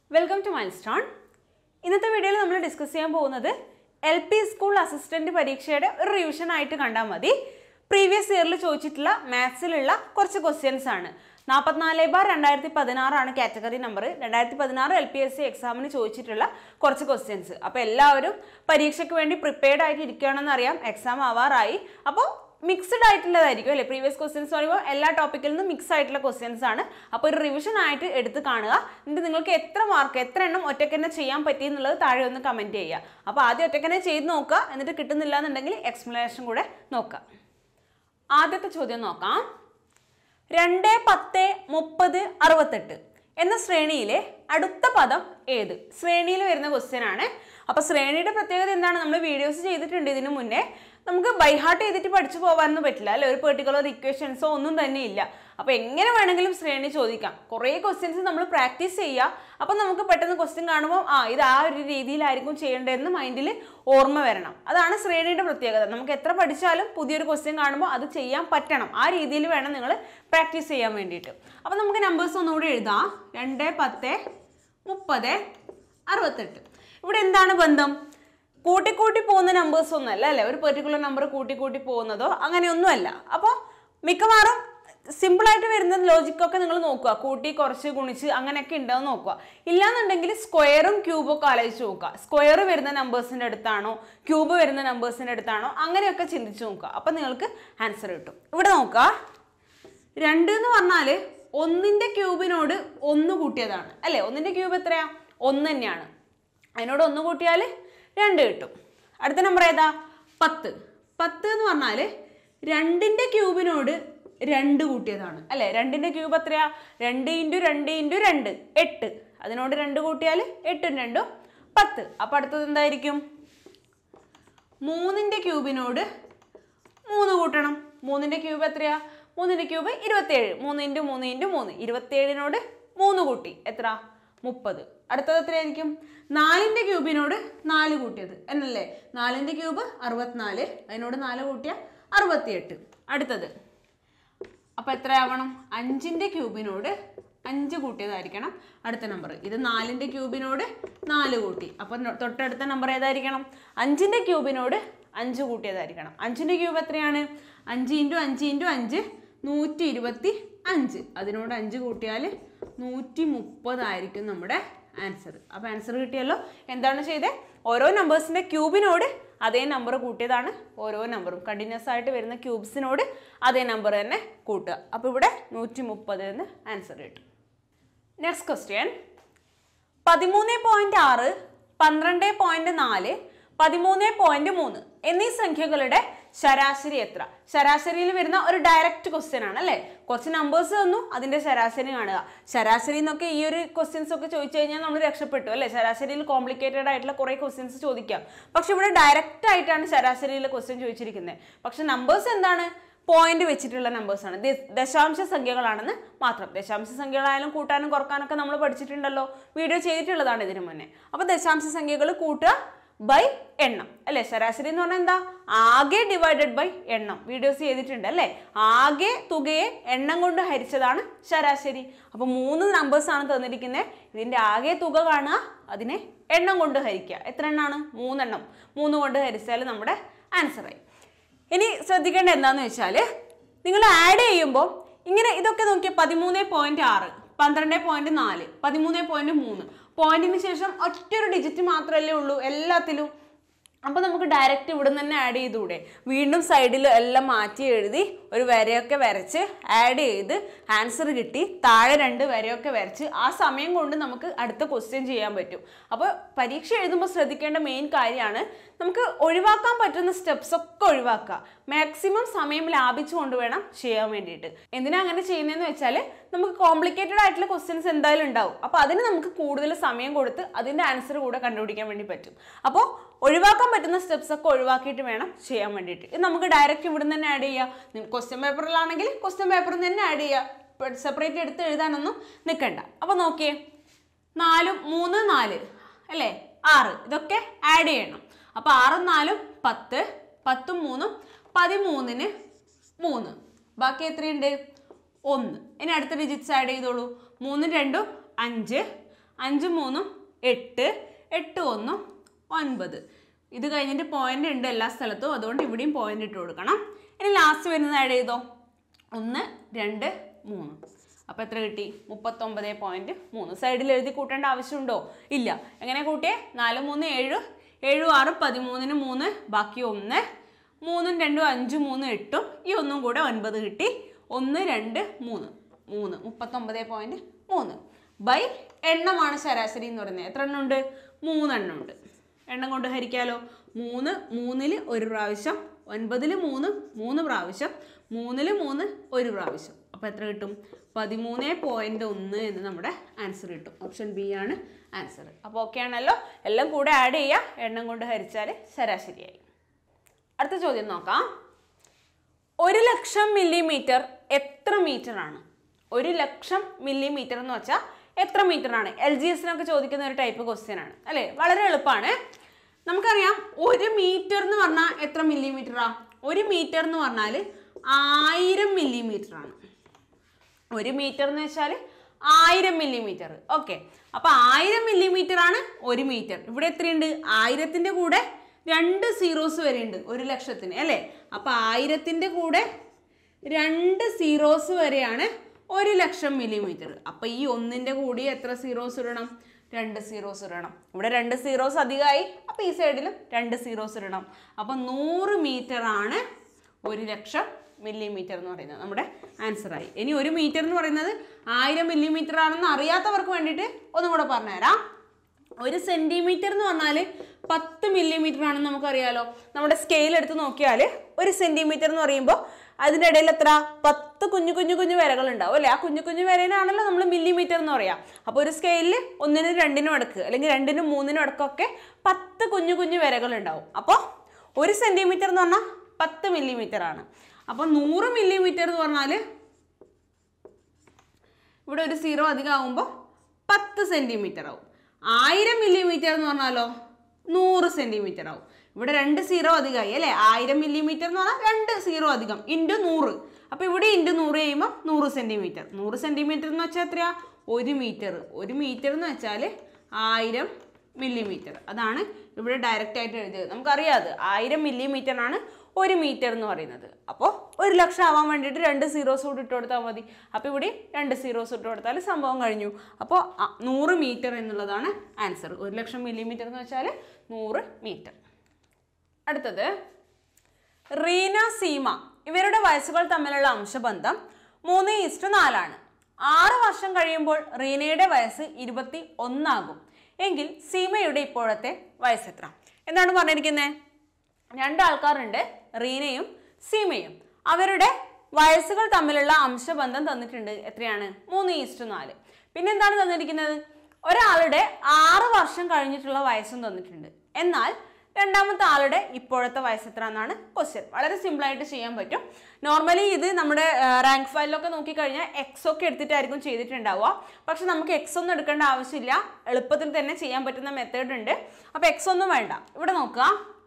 welcome to milestone ഇന്നത്തെ വീഡിയോയിൽ നമ്മൾ ഡിസ്കസ് ചെയ്യാൻ പോകുന്നത് എൽ പി സ്കൂൾ അസിസ്റ്റന്റ് പരീക്ഷയുടെ ഒരു റിവിഷൻ ആയിട്ട് കണ്ടാൽ മതി പ്രീവിയസ് ഇയറിൽ ചോദിച്ചിട്ടുള്ള മാത്സിലുള്ള കുറച്ച് ക്വസ്റ്റ്യൻസ് ആണ് നാൽപ്പത്തിനാല് ബാർ രണ്ടായിരത്തി പതിനാറാണ് കാറ്റഗറി നമ്പർ രണ്ടായിരത്തി പതിനാറ് എൽ പി എസ് സി എക്സാമിന് ചോദിച്ചിട്ടുള്ള കുറച്ച് ക്വസ്റ്റ്യൻസ് അപ്പോൾ എല്ലാവരും പരീക്ഷയ്ക്ക് വേണ്ടി പ്രിപ്പയർഡ് ആയിട്ട് ഇരിക്കുകയാണെന്ന് അറിയാം എക്സാം ആവാറായി അപ്പോൾ മിക്സ്ഡ് ആയിട്ടുള്ളതായിരിക്കും അല്ലേ പ്രീവിയസ് ക്വസ്റ്റ്യൻസ് പറയുമ്പോൾ എല്ലാ ടോപ്പിക്കിൽ നിന്നും മിക്സ് ആയിട്ടുള്ള ക്വസ്റ്റ്യൻസ് ആണ് അപ്പോൾ ഒരു റിവിഷൻ ആയിട്ട് എടുത്ത് കാണുക എന്നിട്ട് നിങ്ങൾക്ക് എത്ര മാർക്ക് എത്ര എണ്ണം ഒറ്റയ്ക്ക് തന്നെ ചെയ്യാൻ പറ്റി എന്നുള്ളത് താഴെ ഒന്ന് കമൻറ്റ് ചെയ്യുക അപ്പോൾ ആദ്യം ഒറ്റയ്ക്ക് തന്നെ ചെയ്ത് നോക്കുക എന്നിട്ട് കിട്ടുന്നില്ല എന്നുണ്ടെങ്കിൽ എക്സ്പ്ലനേഷൻ കൂടെ നോക്കുക ആദ്യത്തെ ചോദ്യം നോക്കാം രണ്ട് പത്ത് മുപ്പത് അറുപത്തെട്ട് എന്ന ശ്രേണിയിലെ അടുത്ത പദം ഏത് ശ്രേണിയിൽ വരുന്ന ക്വസ്റ്റ്യൻ ആണ് അപ്പോൾ ശ്രേണിയുടെ പ്രത്യേകത എന്താണ് നമ്മൾ വീഡിയോസ് ചെയ്തിട്ടുണ്ട് ഇതിനു മുന്നേ നമുക്ക് ബൈഹാർട്ട് ചെയ്തിട്ട് പഠിച്ചു പോകാനൊന്നും പറ്റില്ല അല്ലെ ഒരു പെർട്ടിക്കുലർ ഇക്വേഷൻസോ ഒന്നും തന്നെ ഇല്ല അപ്പോൾ എങ്ങനെ വേണമെങ്കിലും ശ്രേണി ചോദിക്കാം കുറേ ക്വസ്റ്റ്യൻസ് നമ്മൾ പ്രാക്ടീസ് ചെയ്യുക അപ്പോൾ നമുക്ക് പെട്ടെന്ന് ക്വസ്റ്റ്യൻ കാണുമ്പോൾ ആ ഇത് ആ ഒരു രീതിയിലായിരിക്കും ചെയ്യേണ്ടതെന്ന് മൈൻഡിൽ ഓർമ്മ വരണം അതാണ് ശ്രേണിയുടെ പ്രത്യേകത നമുക്ക് എത്ര പഠിച്ചാലും പുതിയൊരു ക്വസ്റ്റ്യൻ കാണുമ്പോൾ അത് ചെയ്യാൻ പറ്റണം ആ രീതിയിൽ വേണം നിങ്ങൾ പ്രാക്ടീസ് ചെയ്യാൻ വേണ്ടിയിട്ട് അപ്പോൾ നമുക്ക് നമ്പേഴ്സ് ഒന്നുകൂടി എഴുതാം രണ്ട് പത്ത് മുപ്പത് അറുപത്തെട്ട് ഇവിടെ എന്താണ് ബന്ധം കൂട്ടിക്കൂട്ടി പോകുന്ന നമ്പേഴ്സ് ഒന്നുമല്ല അല്ലേ ഒരു പെർട്ടിക്കുലർ നമ്പർ കൂട്ടിക്കൂട്ടി പോകുന്നതോ അങ്ങനെയൊന്നുമല്ല അപ്പോൾ മിക്കവാറും സിമ്പിളായിട്ട് വരുന്ന ലോജിക്കൊക്കെ നിങ്ങൾ നോക്കുക കൂട്ടി കുറച്ച് ഗുണിച്ച് അങ്ങനെയൊക്കെ ഉണ്ടോ നോക്കുക ഇല്ലാന്നുണ്ടെങ്കിൽ സ്ക്വയറും ക്യൂബും ഒക്കെ ആലോചിച്ച് നോക്കുക സ്ക്വയർ വരുന്ന നമ്പേഴ്സിൻ്റെ അടുത്താണോ ക്യൂബ് വരുന്ന നമ്പേഴ്സിൻ്റെ അടുത്താണോ അങ്ങനെയൊക്കെ ചിന്തിച്ച് നോക്കുക അപ്പം നിങ്ങൾക്ക് ആൻസർ കിട്ടും ഇവിടെ നോക്കുക രണ്ട് എന്ന് പറഞ്ഞാൽ ഒന്നിൻ്റെ ക്യൂബിനോട് ഒന്ന് കൂട്ടിയതാണ് അല്ലേ ഒന്നിൻ്റെ ക്യൂബ് എത്രയാ ഒന്ന് തന്നെയാണ് അതിനോട് ഒന്ന് കൂട്ടിയാൽ രണ്ട് കിട്ടും അടുത്ത നമ്പർ ഏതാ പത്ത് പത്ത് എന്ന് പറഞ്ഞാൽ രണ്ടിൻ്റെ ക്യൂബിനോട് രണ്ട് കൂട്ടിയതാണ് അല്ലേ രണ്ടിൻ്റെ ക്യൂബ് എത്രയാ രണ്ട് ഇൻറ്റു രണ്ട് ഇൻറ്റു രണ്ട് എട്ട് അതിനോട് രണ്ട് കൂട്ടിയാൽ എട്ടും രണ്ടും പത്ത് അപ്പോൾ അടുത്തത് എന്തായിരിക്കും മൂന്നിൻ്റെ ക്യൂബിനോട് മൂന്ന് കൂട്ടണം മൂന്നിൻ്റെ ക്യൂബ് എത്രയാ മൂന്നിൻ്റെ ക്യൂബ് ഇരുപത്തേഴ് മൂന്ന് ഇൻറ്റു മൂന്ന് ഇൻറ്റു മൂന്ന് ഇരുപത്തേഴിനോട് മൂന്ന് കൂട്ടി എത്ര മുപ്പത് അടുത്തത് എത്രയായിരിക്കും നാലിൻ്റെ ക്യൂബിനോട് നാല് കൂട്ടിയത് എന്നല്ലേ നാലിൻ്റെ ക്യൂബ് അറുപത്തിനാല് അതിനോട് നാല് കൂട്ടിയ അറുപത്തിയെട്ട് അടുത്തത് അപ്പോൾ എത്രയാവണം അഞ്ചിൻ്റെ ക്യൂബിനോട് അഞ്ച് കൂട്ടിയതായിരിക്കണം അടുത്ത നമ്പർ ഇത് നാലിൻ്റെ ക്യൂബിനോട് നാല് കൂട്ടി അപ്പം തൊട്ടടുത്ത നമ്പർ ഏതായിരിക്കണം അഞ്ചിൻ്റെ ക്യൂബിനോട് അഞ്ച് കൂട്ടിയതായിരിക്കണം അഞ്ചിൻ്റെ ക്യൂബ് എത്രയാണ് അഞ്ച് ഇൻറ്റു അഞ്ച് ഇൻറ്റു അഞ്ച് നൂറ്റി ഇരുപത്തി അഞ്ച് അതിനോട് അഞ്ച് കൂട്ടിയാൽ നൂറ്റി മുപ്പതായിരിക്കും നമ്മുടെ ആൻസർ അപ്പോൾ ആൻസർ കിട്ടിയല്ലോ എന്താണ് ചെയ്തത് ഓരോ നമ്പേഴ്സിൻ്റെ ക്യൂബിനോട് അതേ നമ്പർ കൂട്ടിയതാണ് ഓരോ നമ്പറും കണ്ടിന്യൂസ് ആയിട്ട് വരുന്ന ക്യൂബ്സിനോട് അതേ നമ്പർ തന്നെ കൂട്ടുക അപ്പോൾ ഇവിടെ നൂറ്റി മുപ്പത് എന്ന് ആൻസർ കിട്ടും നെക്സ്റ്റ് ക്വസ്റ്റ്യൻ പതിമൂന്ന് പോയിന്റ് ആറ് പന്ത്രണ്ട് പോയിന്റ് നാല് പതിമൂന്ന് പോയിന്റ് മൂന്ന് എന്നീ സംഖ്യകളുടെ ശരാശരി എത്ര ശരാശരിയിൽ വരുന്ന ഒരു ഡയറക്റ്റ് ക്വസ്റ്റ്യൻ ആണ് അല്ലേ കുറച്ച് നമ്പേഴ്സ് തന്നു അതിന്റെ ശരാശരി കാണുക ശരാശരി എന്നൊക്കെ ഈ ഒരു ക്വസ്റ്റ്യൻസ് ഒക്കെ ചോദിച്ചു കഴിഞ്ഞാൽ നമ്മൾ രക്ഷപ്പെട്ടു അല്ലേ ശരാശരിയിൽ കോംപ്ലിക്കേറ്റഡ് ആയിട്ടുള്ള കുറേ ക്വസ്റ്റ്യൻസ് ചോദിക്കാം പക്ഷെ ഇവിടെ ഡയറക്റ്റ് ആയിട്ടാണ് ശരാശരിയിൽ ക്വസ്റ്റ്യൻ ചോദിച്ചിരിക്കുന്നത് പക്ഷെ നമ്പേഴ്സ് എന്താണ് പോയിന്റ് വെച്ചിട്ടുള്ള നമ്പേഴ്സ് ആണ് ദ- ദശാംശ സംഖ്യകളാണെന്ന് മാത്രം ദശാംശ സംഖ്യകളായാലും കൂട്ടാനും കുറക്കാനൊക്കെ നമ്മൾ പഠിച്ചിട്ടുണ്ടല്ലോ വീഡിയോ ചെയ്തിട്ടുള്ളതാണ് ഇതിനു മുന്നേ അപ്പോൾ ദശാംശ സംഖ്യകൾ കൂട്ടുക ബൈ എണ്ണം അല്ലേ ശരാശരി എന്ന് പറഞ്ഞാൽ എന്താ ആകെ ഡിവൈഡഡ് ബൈ എണ്ണം വീഡിയോസ് ചെയ്തിട്ടുണ്ട് അല്ലേ ആകെ തുകയെ എണ്ണം കൊണ്ട് ഹരിച്ചതാണ് ശരാശരി അപ്പോൾ മൂന്ന് നമ്പേഴ്സ് ആണ് തന്നിരിക്കുന്നത് ഇതിൻ്റെ ആകെ തുക കാണുക അതിനെ എണ്ണം കൊണ്ട് ഹരിക്കുക എത്ര എണ്ണമാണ് മൂന്നെണ്ണം മൂന്ന് കൊണ്ട് ഹരിച്ചാൽ നമ്മുടെ ആൻസറായി ഇനി ശ്രദ്ധിക്കേണ്ട എന്താണെന്ന് വെച്ചാൽ നിങ്ങൾ ആഡ് ചെയ്യുമ്പോൾ ഇങ്ങനെ ഇതൊക്കെ നോക്കിയാൽ പതിമൂന്ന് പോയിന്റ് ആറ് പന്ത്രണ്ട് പോയിന്റ് നാല് പതിമൂന്ന് പോയിന്റ് മൂന്ന് പോയിന്റിന് ശേഷം ഒറ്റൊരു ഡിജിറ്റ് മാത്രമല്ലേ ഉള്ളൂ എല്ലാത്തിലും അപ്പോൾ നമുക്ക് ഡയറക്റ്റ് ഇവിടെ നിന്ന് തന്നെ ആഡ് ചെയ്തുകൂടെ വീണ്ടും സൈഡിൽ എല്ലാം മാറ്റി എഴുതി ഒരു വരയൊക്കെ വരച്ച് ആഡ് ചെയ്ത് ആൻസർ കിട്ടി താഴെ രണ്ട് വരയൊക്കെ വരച്ച് ആ സമയം കൊണ്ട് നമുക്ക് അടുത്ത ക്വസ്റ്റ്യൻ ചെയ്യാൻ പറ്റും അപ്പോൾ പരീക്ഷ എഴുതുമ്പോൾ ശ്രദ്ധിക്കേണ്ട മെയിൻ കാര്യമാണ് നമുക്ക് ഒഴിവാക്കാൻ പറ്റുന്ന സ്റ്റെപ്സ് ഒക്കെ ഒഴിവാക്കുക മാക്സിമം സമയം ലാഭിച്ചുകൊണ്ട് വേണം ചെയ്യാൻ വേണ്ടിയിട്ട് എന്തിനാ അങ്ങനെ ചെയ്യുന്നതെന്ന് വെച്ചാൽ നമുക്ക് കോംപ്ലിക്കേറ്റഡ് ആയിട്ടുള്ള ക്വസ്റ്റ്യൻസ് എന്തായാലും ഉണ്ടാവും അപ്പോൾ അതിന് നമുക്ക് കൂടുതൽ സമയം കൊടുത്ത് അതിൻ്റെ ആൻസർ കൂടെ കണ്ടുപിടിക്കാൻ വേണ്ടി പറ്റും അപ്പോൾ ഒഴിവാക്കാൻ പറ്റുന്ന സ്റ്റെപ്സ് ഒക്കെ ഒഴിവാക്കിയിട്ട് വേണം ചെയ്യാൻ വേണ്ടിയിട്ട് ഇത് നമുക്ക് ഡയറക്റ്റ് ഇവിടെ നിന്ന് തന്നെ ആഡ് ചെയ്യാം ക്വസ്റ്റ്യൻ പേപ്പറിലാണെങ്കിൽ ക്വസ്റ്റ്യൻ പേപ്പറിൽ നിന്ന് തന്നെ ആഡ് ചെയ്യുക സെപ്പറേറ്റ് എടുത്ത് എഴുതാനൊന്നും നിൽക്കണ്ട അപ്പോൾ നോക്കിയേ നാലും മൂന്ന് നാല് അല്ലേ ആറ് ഇതൊക്കെ ആഡ് ചെയ്യണം അപ്പോൾ ആറും നാലും പത്ത് പത്തും മൂന്നും പതിമൂന്നിന് മൂന്ന് ബാക്കി എത്രയുണ്ട് ഒന്ന് ഇനി അടുത്ത ഡിജിറ്റ്സ് ആഡ് ചെയ്തോളൂ മൂന്നും രണ്ടും അഞ്ച് അഞ്ച് മൂന്നും എട്ട് എട്ട് ഒന്നും ഒൻപത് ഇത് കഴിഞ്ഞിട്ട് പോയിന്റ് ഉണ്ട് എല്ലാ സ്ഥലത്തും അതുകൊണ്ട് ഇവിടെയും പോയിന്റ് ഇട്ട് കൊടുക്കണം ഇനി ലാസ്റ്റ് വരുന്നത് ആഡ് ചെയ്തോ ഒന്ന് രണ്ട് മൂന്ന് അപ്പോൾ എത്ര കിട്ടി മുപ്പത്തൊമ്പത് പോയിന്റ് മൂന്ന് സൈഡിൽ എഴുതി കൂട്ടേണ്ട ആവശ്യമുണ്ടോ ഇല്ല എങ്ങനെ കൂട്ടിയേ നാല് മൂന്ന് ഏഴ് ഏഴും ആറും പതിമൂന്നിന് മൂന്ന് ബാക്കി ഒന്ന് മൂന്നും രണ്ടും അഞ്ചും മൂന്നും എട്ടും ഈ ഒന്നും കൂടെ ഒൻപത് കിട്ടി ഒന്ന് രണ്ട് മൂന്ന് മൂന്ന് മുപ്പത്തൊമ്പത് പോയിന്റ് മൂന്ന് ബൈ എണ്ണമാണ് ശരാശരി എന്ന് പറയുന്നത് എത്ര എണ്ണം ഉണ്ട് മൂന്നെണ്ണം ഉണ്ട് എണ്ണം കൊണ്ട് ഹരിക്കാലോ മൂന്ന് മൂന്നിൽ ഒരു പ്രാവശ്യം ഒൻപതിൽ മൂന്ന് മൂന്ന് പ്രാവശ്യം മൂന്നിൽ മൂന്ന് ഒരു പ്രാവശ്യം അപ്പോൾ എത്ര കിട്ടും പതിമൂന്ന് പോയിന്റ് ഒന്ന് എന്ന് നമ്മുടെ ആൻസർ കിട്ടും ഓപ്ഷൻ ബി ആണ് ആൻസർ അപ്പോൾ ഓക്കെ ആണല്ലോ എല്ലാം കൂടെ ആഡ് ചെയ്യുക എണ്ണം കൊണ്ട് ഹരിച്ചാൽ ശരാശരിയായി അടുത്ത ചോദ്യം നോക്കാം ഒരു ലക്ഷം മില്ലിമീറ്റർ എത്ര മീറ്റർ ആണ് ഒരു ലക്ഷം മില്ലിമീറ്റർ എന്ന് വെച്ചാൽ എത്ര മീറ്റർ ആണ് എൽ ജി എസിനൊക്കെ ചോദിക്കുന്ന ഒരു ടൈപ്പ് ക്വസ്റ്റ്യൻ ആണ് അല്ലേ വളരെ എളുപ്പമാണ് നമുക്കറിയാം ഒരു മീറ്റർ എന്ന് പറഞ്ഞാൽ എത്ര മില്ലിമീറ്ററാ ഒരു മീറ്റർ എന്ന് പറഞ്ഞാൽ ആയിരം മില്ലിമീറ്റർ ആണ് ഒരു മീറ്റർ എന്ന് വെച്ചാൽ ആയിരം മില്ലിമീറ്റർ ഓക്കെ അപ്പൊ ആയിരം മില്ലിമീറ്റർ ആണ് ഒരു മീറ്റർ ഇവിടെ എത്രയുണ്ട് ആയിരത്തിന്റെ കൂടെ രണ്ട് സീറോസ് വരെ ഉണ്ട് ഒരു ലക്ഷത്തിന് അല്ലേ അപ്പൊ ആയിരത്തിന്റെ കൂടെ രണ്ട് സീറോസ് വരെയാണ് ഒരു ലക്ഷം മില്ലിമീറ്റർ അപ്പൊ ഈ ഒന്നിന്റെ കൂടി എത്ര സീറോസ് ഇടണം രണ്ട് സീറോസ് ഇടണം ഇവിടെ രണ്ട് സീറോസ് അധികമായി അപ്പൊ ഈ സൈഡിലും രണ്ട് സീറോസ് ഇടണം അപ്പൊ നൂറ് മീറ്റർ ആണ് ഒരു ലക്ഷം മില്ലിമീറ്റർ എന്ന് പറയുന്നത് നമ്മുടെ ആൻസർ ആയി ഇനി ഒരു മീറ്റർ എന്ന് പറയുന്നത് ആയിരം മില്ലിമീറ്റർ ആണെന്ന് അറിയാത്തവർക്ക് വേണ്ടിയിട്ട് ഒന്നും കൂടെ പറഞ്ഞുതരാം ഒരു സെന്റിമീറ്റർ എന്ന് പറഞ്ഞാൽ പത്ത് മില്ലിമീറ്റർ ആണെന്ന് നമുക്കറിയാലോ നമ്മുടെ സ്കെയിൽ എടുത്ത് നോക്കിയാൽ ഒരു സെന്റിമീറ്റർ എന്ന് പറയുമ്പോൾ അതിൻ്റെ ഇടയിൽ എത്ര പത്ത് കുഞ്ഞു കുഞ്ഞു കുഞ്ഞു വരകൾ ഉണ്ടാവും അല്ലേ ആ കുഞ്ഞു കുഞ്ഞു വരേനാണല്ലോ നമ്മൾ മില്ലിമീറ്റർ എന്ന് പറയാം അപ്പോൾ ഒരു സ്കെയിലിൽ ഒന്നിനും രണ്ടിനും അടുക്ക് അല്ലെങ്കിൽ രണ്ടിനും മൂന്നിനും അടുക്കൊക്കെ പത്ത് കുഞ്ഞു കുഞ്ഞു വരകൾ ഉണ്ടാവും അപ്പോൾ ഒരു സെന്റിമീറ്റർ എന്ന് പറഞ്ഞാൽ പത്ത് മില്ലിമീറ്റർ ആണ് അപ്പോൾ നൂറ് മില്ലിമീറ്റർ എന്ന് പറഞ്ഞാൽ ഇവിടെ ഒരു സീറോ അധികം ആകുമ്പോൾ പത്ത് സെൻറ്റിമീറ്റർ ആവും ആയിരം മില്ലിമീറ്റർ എന്ന് പറഞ്ഞാലോ നൂറ് സെൻറ്റിമീറ്റർ ആവും ഇവിടെ രണ്ട് സീറോ അധികമായി അല്ലേ ആയിരം മില്ലിമീറ്റർ എന്ന് പറഞ്ഞാൽ രണ്ട് സീറോ അധികം ഇൻറ്റു നൂറ് അപ്പോൾ ഇവിടെ ഇൻറ്റു നൂറ് ചെയ്യുമ്പോൾ നൂറ് സെൻറ്റിമീറ്റർ നൂറ് സെൻറ്റിമീറ്റർ എന്ന് വെച്ചാൽ എത്രയാ ഒരു മീറ്റർ ഒരു മീറ്റർ എന്ന് വെച്ചാൽ ആയിരം മില്ലിമീറ്റർ അതാണ് ഇവിടെ ഡയറക്റ്റ് ആയിട്ട് എഴുതിയത് നമുക്കറിയാം അത് ആയിരം മില്ലിമീറ്റർ ആണ് ഒരു മീറ്റർ എന്ന് പറയുന്നത് അപ്പോൾ ഒരു ലക്ഷം ആവാൻ വേണ്ടിയിട്ട് രണ്ട് സീറോസ് കൂടി ഇട്ട് കൊടുത്താൽ മതി അപ്പോൾ ഇവിടെ രണ്ട് സീറോസ് ഇട്ട് കൊടുത്താൽ സംഭവം കഴിഞ്ഞു അപ്പോൾ അ- നൂറ് മീറ്റർ എന്നുള്ളതാണ് ആൻസർ ഒരു ലക്ഷം മില്ലിമീറ്റർ എന്ന് വെച്ചാൽ നൂറ് മീറ്റർ അടുത്തത് റീന സീമ ഇവരുടെ വയസ്സുകൾ തമ്മിലുള്ള അംശബന്ധം മൂന്ന് ഈസ്റ്റ് നാലാണ് ആറ് വർഷം കഴിയുമ്പോൾ റീനയുടെ വയസ്സ് ഇരുപത്തി ഒന്നാകും എങ്കിൽ സീമയുടെ ഇപ്പോഴത്തെ വയസ്സെത്ര എന്താണ് പറഞ്ഞിരിക്കുന്നത് രണ്ട് ആൾക്കാരുണ്ട് റീനയും സീമയും അവരുടെ വയസ്സുകൾ തമ്മിലുള്ള അംശബന്ധം തന്നിട്ടുണ്ട് എത്രയാണ് മൂന്ന് ഈസ്റ്റ് നാല് പിന്നെ എന്താണ് തന്നിരിക്കുന്നത് ഒരാളുടെ ആറ് വർഷം കഴിഞ്ഞിട്ടുള്ള വയസ്സും തന്നിട്ടുണ്ട് എന്നാൽ രണ്ടാമത്തെ ആളുടെ ഇപ്പോഴത്തെ വയസ്സ് എത്ര എന്നാണ് ക്വസ്റ്റ്യൻ വളരെ simple ആയിട്ട് ചെയ്യാൻ പറ്റും നോർമലി ഇത് നമ്മുടെ റാങ്ക് ഫയലിലൊക്കെ നോക്കിക്കഴിഞ്ഞാൽ എക്സ് ഒക്കെ എടുത്തിട്ടായിരിക്കും ചെയ്തിട്ടുണ്ടാവുക പക്ഷെ നമുക്ക് എക്സ് ഒന്നും എടുക്കേണ്ട ആവശ്യമില്ല എളുപ്പത്തിൽ തന്നെ ചെയ്യാൻ പറ്റുന്ന മെത്തേഡ് ഉണ്ട് അപ്പോൾ എക്സ് ഒന്നും വേണ്ട ഇവിടെ നോക്കുക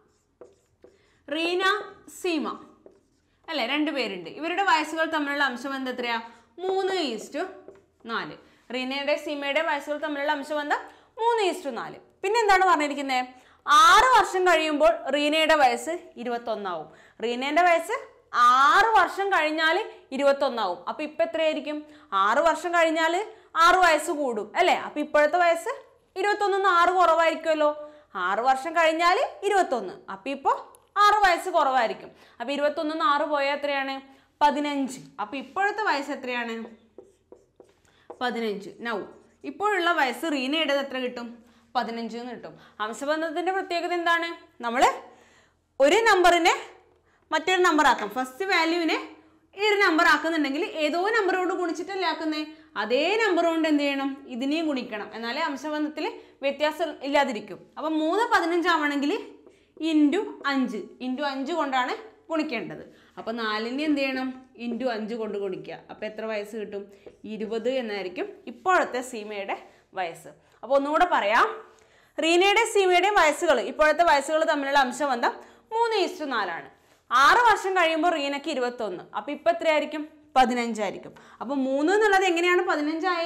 റീന സീമ അല്ലേ രണ്ട് പേരുണ്ട് ഇവരുടെ വയസ്സുകൾ തമ്മിലുള്ള അംശബന്ധം എത്രയാ മൂന്ന് ഈസ്റ്റു നാല് റീനയുടെ സീമയുടെ വയസ്സുകൾ തമ്മിലുള്ള അംശബന്ധം മൂന്ന് ഈസ്റ്റു നാല് പിന്നെ എന്താണ് പറഞ്ഞിരിക്കുന്നത് ആറ് വർഷം കഴിയുമ്പോൾ റീനയുടെ വയസ്സ് ഇരുപത്തൊന്നാവും റീനയുടെ വയസ്സ് ആറ് വർഷം കഴിഞ്ഞാൽ ഇരുപത്തൊന്നാവും അപ്പൊ ഇപ്പൊ എത്രയായിരിക്കും ആറ് വർഷം കഴിഞ്ഞാൽ ആറ് വയസ്സ് കൂടും അല്ലേ അപ്പൊ ഇപ്പോഴത്തെ വയസ്സ് ഇരുപത്തൊന്നിന്ന് ആറ് കുറവായിരിക്കുമല്ലോ ആറ് വർഷം കഴിഞ്ഞാൽ ഇരുപത്തൊന്ന് അപ്പൊ ഇപ്പോൾ ആറ് വയസ്സ് കുറവായിരിക്കും അപ്പൊ ഇരുപത്തൊന്നിന്ന് ആറ് പോയാൽ എത്രയാണ് പതിനഞ്ച് അപ്പൊ ഇപ്പോഴത്തെ വയസ്സ് എത്രയാണ് പതിനഞ്ച് നൗ ഇപ്പോഴുള്ള വയസ്സ് റീനയുടേത് എത്ര കിട്ടും പതിനഞ്ച് എന്ന് കിട്ടും അംശബന്ധത്തിന്റെ പ്രത്യേകത എന്താണ് നമ്മൾ ഒരു നമ്പറിനെ മറ്റൊരു നമ്പർ ആക്കാം ഫസ്റ്റ് വാല്യൂവിനെ ഈ ഒരു നമ്പർ ആക്കുന്നുണ്ടെങ്കിൽ ഏതോ നമ്പറോട് ഗുണിച്ചിട്ടല്ലേ ആക്കുന്നേ അതേ നമ്പർ കൊണ്ട് എന്ത് ചെയ്യണം ഇതിനെയും ഗുണിക്കണം എന്നാലേ അംശബന്ധത്തിൽ വ്യത്യാസം ഇല്ലാതിരിക്കും അപ്പം മൂന്ന് പതിനഞ്ചാവണമെങ്കിൽ ഇൻറ്റു അഞ്ച് ഇൻറ്റു അഞ്ച് കൊണ്ടാണ് ഗുണിക്കേണ്ടത് അപ്പോൾ നാലിനെ എന്ത് ചെയ്യണം ഇൻറ്റു അഞ്ച് കൊണ്ട് ഗുണിക്കുക അപ്പോൾ എത്ര വയസ്സ് കിട്ടും ഇരുപത് എന്നായിരിക്കും ഇപ്പോഴത്തെ സീമയുടെ വയസ്സ് അപ്പോൾ ഒന്നുകൂടെ പറയാം റീനയുടെ സീമയുടെയും വയസ്സുകൾ ഇപ്പോഴത്തെ വയസ്സുകൾ തമ്മിലുള്ള അംശബന്ധം മൂന്ന് ഈസ്റ്റു നാലാണ് ആറ് വർഷം കഴിയുമ്പോൾ റീനയ്ക്ക് ഇരുപത്തൊന്ന് അപ്പോൾ ഇപ്പം എത്രയായിരിക്കും പതിനഞ്ചായിരിക്കും അപ്പോൾ മൂന്ന് എന്നുള്ളത് എങ്ങനെയാണ് പതിനഞ്ചായേ